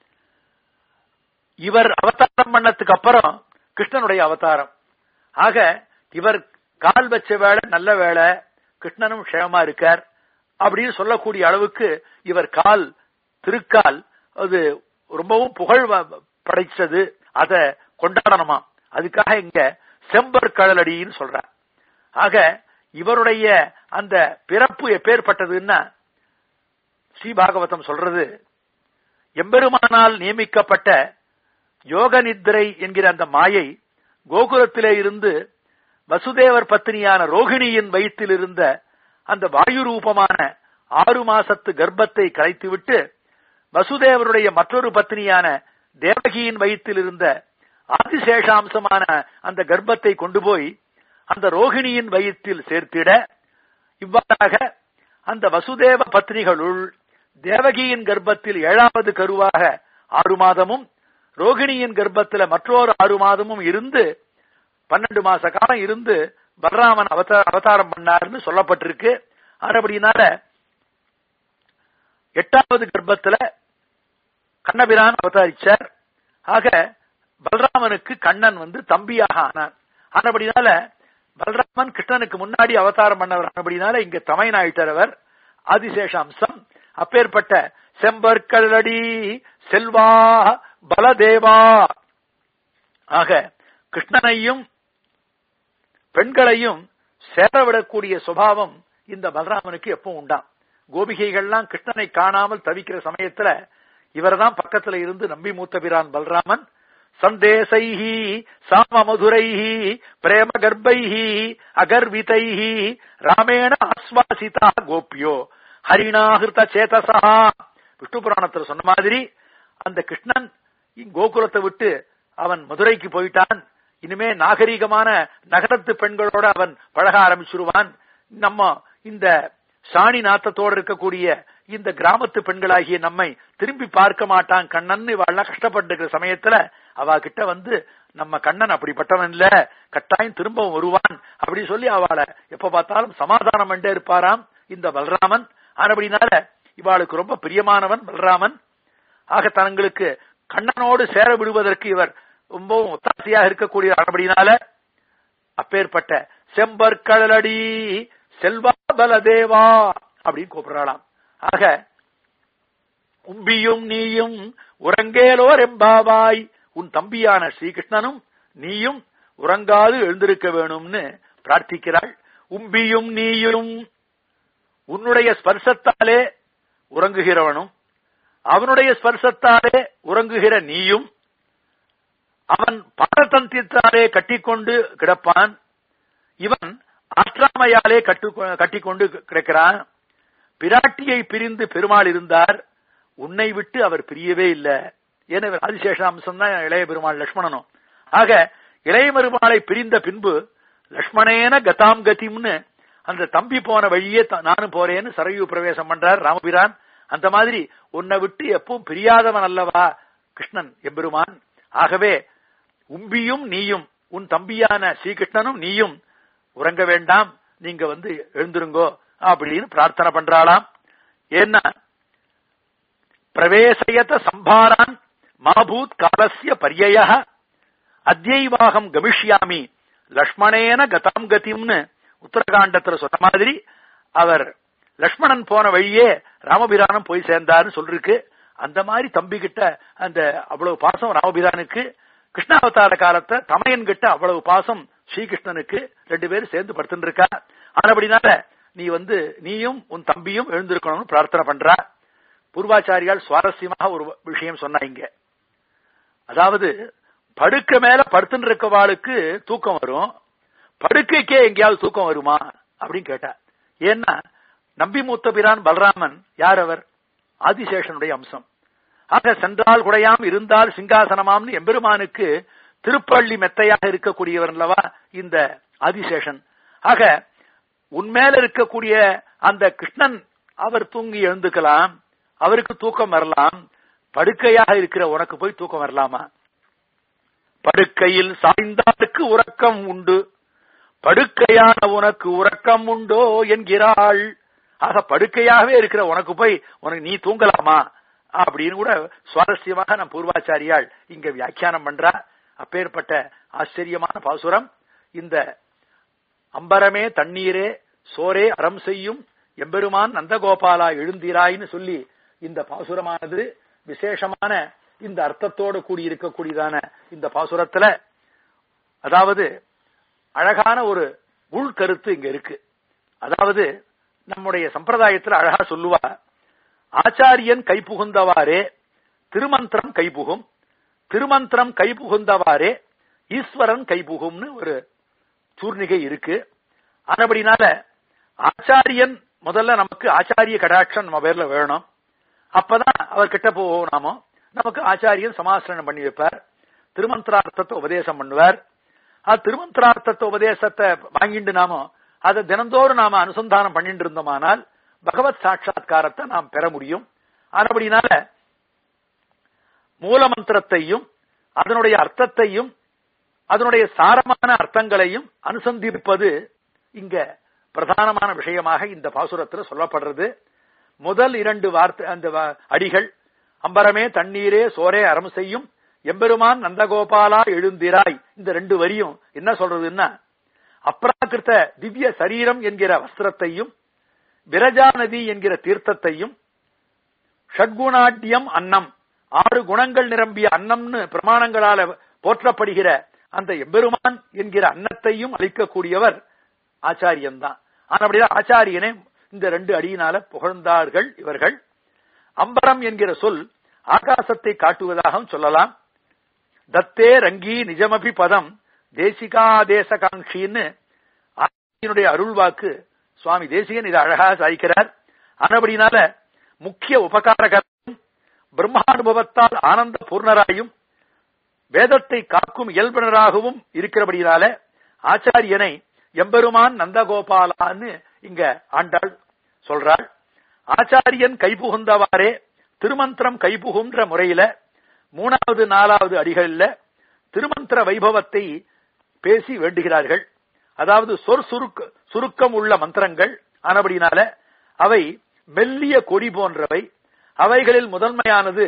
இவர் அவதாரம் பண்ணதுக்கு அப்புறம் கிருஷ்ணனுடைய அவதாரம் ஆக இவர் கால் வச்ச வேலை நல்ல வேலை கிருஷ்ணனும் க்ஷேமமா இருக்கார் அப்படின்னு சொல்லக்கூடிய அளவுக்கு இவர் கால் திருக்கால் அது ரொம்பவும் புகழ் வ- படைச்சது அத கொண்டாடணுமா அதுக்காக இங்க செம்பர் கடலடின்னு சொல்றார் ஆக இவருடைய அந்த பிறப்பு எப்பேற்பட்டதுன்னா ஸ்ரீபாகவதம் சொல்றது எம்பெருமானால் நியமிக்கப்பட்ட யோக நித்ரை என்கிற அந்த மாயை கோகுலத்திலே இருந்து வசுதேவர் பத்னியான ரோகிணியின் வயிற்றில் இருந்த அந்த வாயு ரூபமான ஆறு மாசத்து கர்ப்பத்தை கலைத்துவிட்டு வசுதேவருடைய மற்றொரு பத்னியான தேவகியின் வயிற்றில் இருந்த ஆதிசேஷாம்சமான அந்த கர்ப்பத்தை கொண்டு போய் அந்த ரோகிணியின் வயிற்றில் சேர்த்திட இவ்வாறாக அந்த வசுதேவ பத்னிகளுள் தேவகியின் கர்ப்பத்தில் ஏழாவது கருவாக ஆறு மாதமும் ரோகிணியின் கர்ப்பத்துல மற்றொரு ஆறு மாதமும் இருந்து பன்னெண்டு மாச காலம் இருந்து பலராமன் அவதார அவதாரம் பண்ணார்னு சொல்லப்பட்டிருக்கு ஆனபடினால எட்டாவது கர்ப்பத்துல கண்ணபிரான் அவதரிச்சார் ஆக பலராமனுக்கு கண்ணன் வந்து தம்பியாக ஆனான் ஆனபடினால பலராமன் கிருஷ்ணனுக்கு முன்னாடி அவதாரம் பண்ணவர் ஆனபடினால இங்க தமையன் ஆயிட்டார் அவர் ஆதிசேஷ அம்சம் அப்பேற்பட்ட செம்பற்களடி செல்வா பலதேவா ஆக கிருஷ்ணனையும் பெண்களையும் சேரவிடக்கூடிய சுபாவம் இந்த பலராமனுக்கு எப்பவும் உண்டாம் கோபிகைகள்லாம் கிருஷ்ணனை காணாமல் தவிக்கிற சமயத்துல இவர்தான் பக்கத்துல இருந்து நம்பி மூத்த பிரான் பலராமன் சந்தேசைஹி சாம மதுரைஹி பிரேம கர்ப்பைஹி அகர்விதைஹி ராமேண ஆஸ்வாசிதா கோபியோ ஹரிணாகிருத சேதசா விஷ்ணு புராணத்துல சொன்ன மாதிரி அந்த கிருஷ்ணன் கோகுலத்தை விட்டு அவன் மதுரைக்கு போயிட்டான் இனிமே நாகரீகமான நகரத்து பெண்களோட அவன் பழக ஆரம்பிச்சிருவான் நம்ம இந்த சாணி நாத்தத்தோடு இருக்கக்கூடிய இந்த கிராமத்து பெண்களாகிய நம்மை திரும்பி பார்க்க மாட்டான் கண்ணன் இவாள்லாம் கஷ்டப்பட்டு இருக்கிற சமயத்துல அவ கிட்ட வந்து நம்ம கண்ணன் அப்படிப்பட்டவன் இல்ல கட்டாயம் திரும்பவும் வருவான் அப்படி சொல்லி அவளை எப்ப பார்த்தாலும் சமாதானம் பண்ணே இருப்பாராம் இந்த பலராமன் ஆனபடினால இவாளுக்கு ரொம்ப பிரியமானவன் பலராமன் ஆக தங்களுக்கு கண்ணனோடு சேர விடுவதற்கு இவர் ரொம்பவும் ஒத்தாசையாக இருக்கக்கூடிய ஆனபடினால அப்பேற்பட்ட செம்பற்கடலடி செல்வா பலதேவா அப்படின்னு கூப்பிடலாம் ஆக உம்பியும் நீயும் உறங்கேலோர் எம்பாவாய் உன் தம்பியான ஸ்ரீகிருஷ்ணனும் நீயும் உறங்காது எழுந்திருக்க வேணும்னு பிரார்த்திக்கிறாள் உம்பியும் நீயும் உன்னுடைய ஸ்பர்சத்தாலே உறங்குகிறவனும் அவனுடைய ஸ்பர்சத்தாலே உறங்குகிற நீயும் அவன் பாரதந்தியத்தாலே கட்டிக்கொண்டு கிடப்பான் இவன் ஆற்றாமையாலே கட்டு கட்டிக்கொண்டு கிடக்கிறான் பிராட்டியை பிரிந்து பெருமாள் இருந்தார் உன்னை விட்டு அவர் பிரியவே இல்லை ஏன்னா ஆதிசேஷாம்சம் தான் இளைய பெருமாள் லட்சுமணனும் ஆக இளைய பெருமாளை பிரிந்த பின்பு லக்ஷ்மணேன கதாம் கதிம்னு அந்த தம்பி போன வழியே நானும் போறேன்னு சரயு பிரவேசம் பண்றார் ராமபிரான் அந்த மாதிரி உன்னை விட்டு எப்பவும் பிரியாதவன் அல்லவா கிருஷ்ணன் எம்பெருமான் ஆகவே உம்பியும் நீயும் உன் தம்பியான ஸ்ரீகிருஷ்ணனும் நீயும் உறங்க வேண்டாம் நீங்க வந்து எழுந்துருங்கோ அப்படின்னு பிரார்த்தனை பண்றாளாம் ஏன்னா பிரவேசயத சம்பாரான் மாபூத் காலசிய பர்யய அத்தியைவாகம் கமிஷ்யாமி லக்ஷ்மணேன கதாம் கதிம்னு உத்தரகாண்டத்துல சொன்ன மாதிரி அவர் லக்ஷ்மணன் போன வழியே ராமபிரானம் போய் சேர்ந்தார்னு சொல்லிருக்கு அந்த மாதிரி தம்பி கிட்ட அந்த அவ்வளவு பாசம் ராமபிரானுக்கு கிருஷ்ணாவதார காலத்தை தமையன் கிட்ட அவ்வளவு பாசம் ஸ்ரீகிருஷ்ணனுக்கு ரெண்டு பேரும் சேர்ந்து படுத்துட்டு இருக்கா ஆனபடினால நீ வந்து நீயும் உன் தம்பியும் எழுந்திருக்கணும்னு பிரார்த்தனை பண்றா பூர்வாச்சாரியால் சுவாரஸ்யமாக ஒரு விஷயம் சொன்னாங்க அதாவது படுக்க மேல படுத்துட்டு இருக்கவாளுக்கு தூக்கம் வரும் படுக்கைக்கே எங்கேயாவது தூக்கம் வருமா அப்படின்னு கேட்டா ஏன்னா நம்பி மூத்த பிரான் பலராமன் யார் அவர் ஆதிசேஷனுடைய அம்சம் ஆக சென்றால் குடையாம் இருந்தால் சிங்காசனமாம்னு எம்பெருமானுக்கு திருப்பள்ளி மெத்தையாக இருக்கக்கூடியவர் அல்லவா இந்த ஆதிசேஷன் ஆக உன்மேல இருக்கக்கூடிய அந்த கிருஷ்ணன் அவர் தூங்கி எழுந்துக்கலாம் அவருக்கு தூக்கம் வரலாம் படுக்கையாக இருக்கிற உனக்கு போய் தூக்கம் வரலாமா படுக்கையில் சாய்ந்தாருக்கு உறக்கம் உண்டு படுக்கையான உனக்கு உறக்கம் உண்டோ என்கிறாள் ஆக படுக்கையாகவே இருக்கிற உனக்கு போய் உனக்கு நீ தூங்கலாமா அப்படின்னு கூட சுவாரஸ்யமாக நம் பூர்வாச்சாரியால் இங்க வியாக்கியானம் பண்றா அப்பேற்பட்ட ஆச்சரியமான பாசுரம் இந்த அம்பரமே தண்ணீரே சோரே அறம் செய்யும் எம்பெருமான் நந்தகோபாலா எழுந்திராய்னு சொல்லி இந்த பாசுரமானது விசேஷமான இந்த அர்த்தத்தோடு கூடி இருக்கக்கூடியதான இந்த பாசுரத்துல அதாவது அழகான ஒரு உள்கருத்து இங்க இருக்கு அதாவது நம்முடைய சம்பிரதாயத்துல அழகா சொல்லுவா ஆச்சாரியன் கைப்புகுந்தவாறே திருமந்திரம் கைபுகும் திருமந்திரம் கைபுகுந்தவாறே ஈஸ்வரன் கைபுகும்னு ஒரு சூர்ணிகை இருக்கு ஆனபடினால ஆச்சாரியன் முதல்ல நமக்கு ஆச்சாரிய கடாட்சம் நம்ம பேர்ல வேணும் அப்பதான் அவர் கிட்ட போவோம் நாமோ நமக்கு ஆச்சாரியன் சமாசனம் பண்ணி வைப்பார் திருமந்திரார்த்தத்தை உபதேசம் பண்ணுவார் அது திருமந்திரார்த்தத்தை உபதேசத்தை வாங்கிட்டு நாமோ அதை தினந்தோறும் நாம அனுசந்தானம் பண்ணிட்டு இருந்தோமானால் பகவத் சாட்சா்காரத்தை நாம் பெற முடியும் ஆனபடினால மூல மந்திரத்தையும் அதனுடைய அர்த்தத்தையும் அதனுடைய சாரமான அர்த்தங்களையும் அனுசந்திப்பது இங்க பிரதானமான விஷயமாக இந்த பாசுரத்தில் சொல்லப்படுறது முதல் இரண்டு வார்த்தை அந்த அடிகள் அம்பரமே தண்ணீரே சோரே அறம் செய்யும் எம்பெருமான் நந்தகோபாலா எழுந்திராய் இந்த ரெண்டு வரியும் என்ன சொல்றதுன்னா அப்ராகிருத்த திவ்ய சரீரம் என்கிற வஸ்திரத்தையும் விரஜா நதி என்கிற தீர்த்தத்தையும் ஷட்குணாட்யம் அன்னம் ஆறு குணங்கள் நிரம்பிய அன்னம்னு பிரமாணங்களால போற்றப்படுகிற அந்த எம்பெருமான் என்கிற அன்னத்தையும் அளிக்கக்கூடியவர் ஆச்சாரியன் தான் ஆனபடியா ஆச்சாரியனே இந்த ரெண்டு அடியினால புகழ்ந்தார்கள் இவர்கள் அம்பரம் என்கிற சொல் ஆகாசத்தை காட்டுவதாகவும் சொல்லலாம் தத்தே ரங்கி நிஜமபி பதம் தேசிகாதேசகாங்கின்னு ஆசிரியனுடைய அருள்வாக்கு சுவாமி தேசிகன் இதை அழகாக சாதிக்கிறார் ஆனபடினால முக்கிய உபகாரகரும் பிரம்மானுபவத்தால் ஆனந்த பூர்ணராயும் வேதத்தை காக்கும் இயல்பினராகவும் இருக்கிறபடினால ஆச்சாரியனை எம்பெருமான் நந்தகோபாலான்னு இங்க ஆண்டாள் சொல்றாள் ஆச்சாரியன் கைபுகுந்தவாறே திருமந்திரம் கைபுகுன்ற முறையில மூணாவது நாலாவது அடிகளில் திருமந்திர வைபவத்தை பேசி வேண்டுகிறார்கள் அதாவது சொற் சுருக்க சுருக்கம் உள்ள மந்திரங்கள் ஆனபடினால அவை மெல்லிய கொடி போன்றவை அவைகளில் முதன்மையானது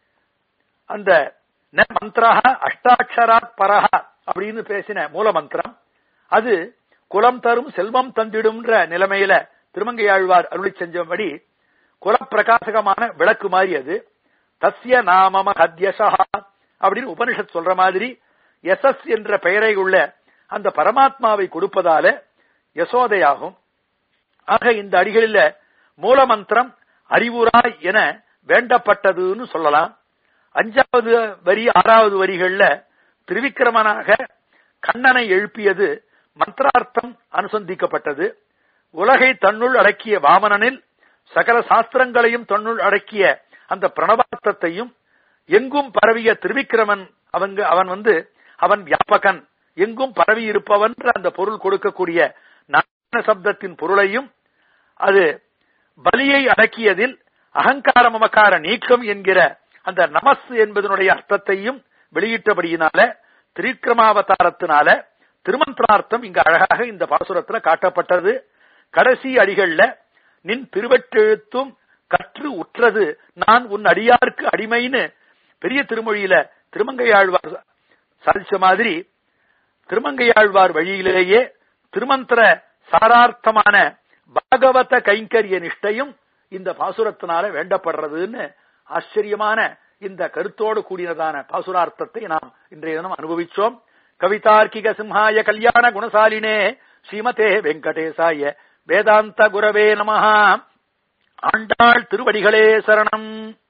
அந்த ந மந்திரா அஷ்டாட்சராத் பரஹா அப்படின்னு பேசின மூல மந்திரம் அது குலம் தரும் செல்வம் தந்திடும்ன்ற நிலைமையில திருமங்கையாழ்வார் அருளி செஞ்சபடி குலப்பிரகாசகமான விளக்கு மாதிரி அது தஸ்ய நாமம ஹத்யசா அப்படின்னு உபனிஷத் சொல்ற மாதிரி எசஸ் என்ற பெயரை உள்ள அந்த பரமாத்மாவை கொடுப்பதால யசோதையாகும் ஆக இந்த அடிகளில் மூல மந்திரம் அறிவுராய் என வேண்டப்பட்டதுன்னு சொல்லலாம் அஞ்சாவது வரி ஆறாவது வரிகள்ல திருவிக்கிரமனாக கண்ணனை எழுப்பியது மந்திரார்த்தம் அனுசந்திக்கப்பட்டது உலகை தன்னுள் அடக்கிய வாமனனில் சகல சாஸ்திரங்களையும் தன்னுள் அடக்கிய அந்த பிரணவார்த்தத்தையும் எங்கும் பரவிய திருவிக்கிரமன் அவங்க அவன் வந்து அவன் வியாபகன் எங்கும் பரவி இருப்பவன் அந்த பொருள் கொடுக்கக்கூடிய நாராயண சப்தத்தின் பொருளையும் அது பலியை அடக்கியதில் அகங்கார மமக்கார நீக்கம் என்கிற அந்த நமஸ் என்பதனுடைய அர்த்தத்தையும் வெளியிட்டபடியினால திரிக்கிரமாவதாரத்தினால திருமந்திரார்த்தம் இங்க அழகாக இந்த பாசுரத்துல காட்டப்பட்டது கடைசி அடிகள்ல நின் திருவெட்டெழுத்தும் கற்று உற்றது நான் உன் அடியாருக்கு அடிமைன்னு பெரிய திருமொழியில திருமங்கையாழ்வார் சாதிச்ச மாதிரி திருமங்கையாழ்வார் வழியிலேயே திருமந்திர சாரார்த்தமான பாகவத கைங்கரிய நிஷ்டையும் இந்த பாசுரத்தினால வேண்டப்படுறதுன்னு ஆச்சரியமான இந்த கருத்தோடு கூடியதான பாசுரார்த்தத்தை நாம் இன்றைய தினம் அனுபவிச்சோம் கவிதார்க்கிக சிம்ஹாய கல்யாண குணசாலினே ஸ்ரீமதே வெங்கடேசாய வேதாந்த குரவே நமஹா ஆண்டாள் திருவடிகளே சரணம்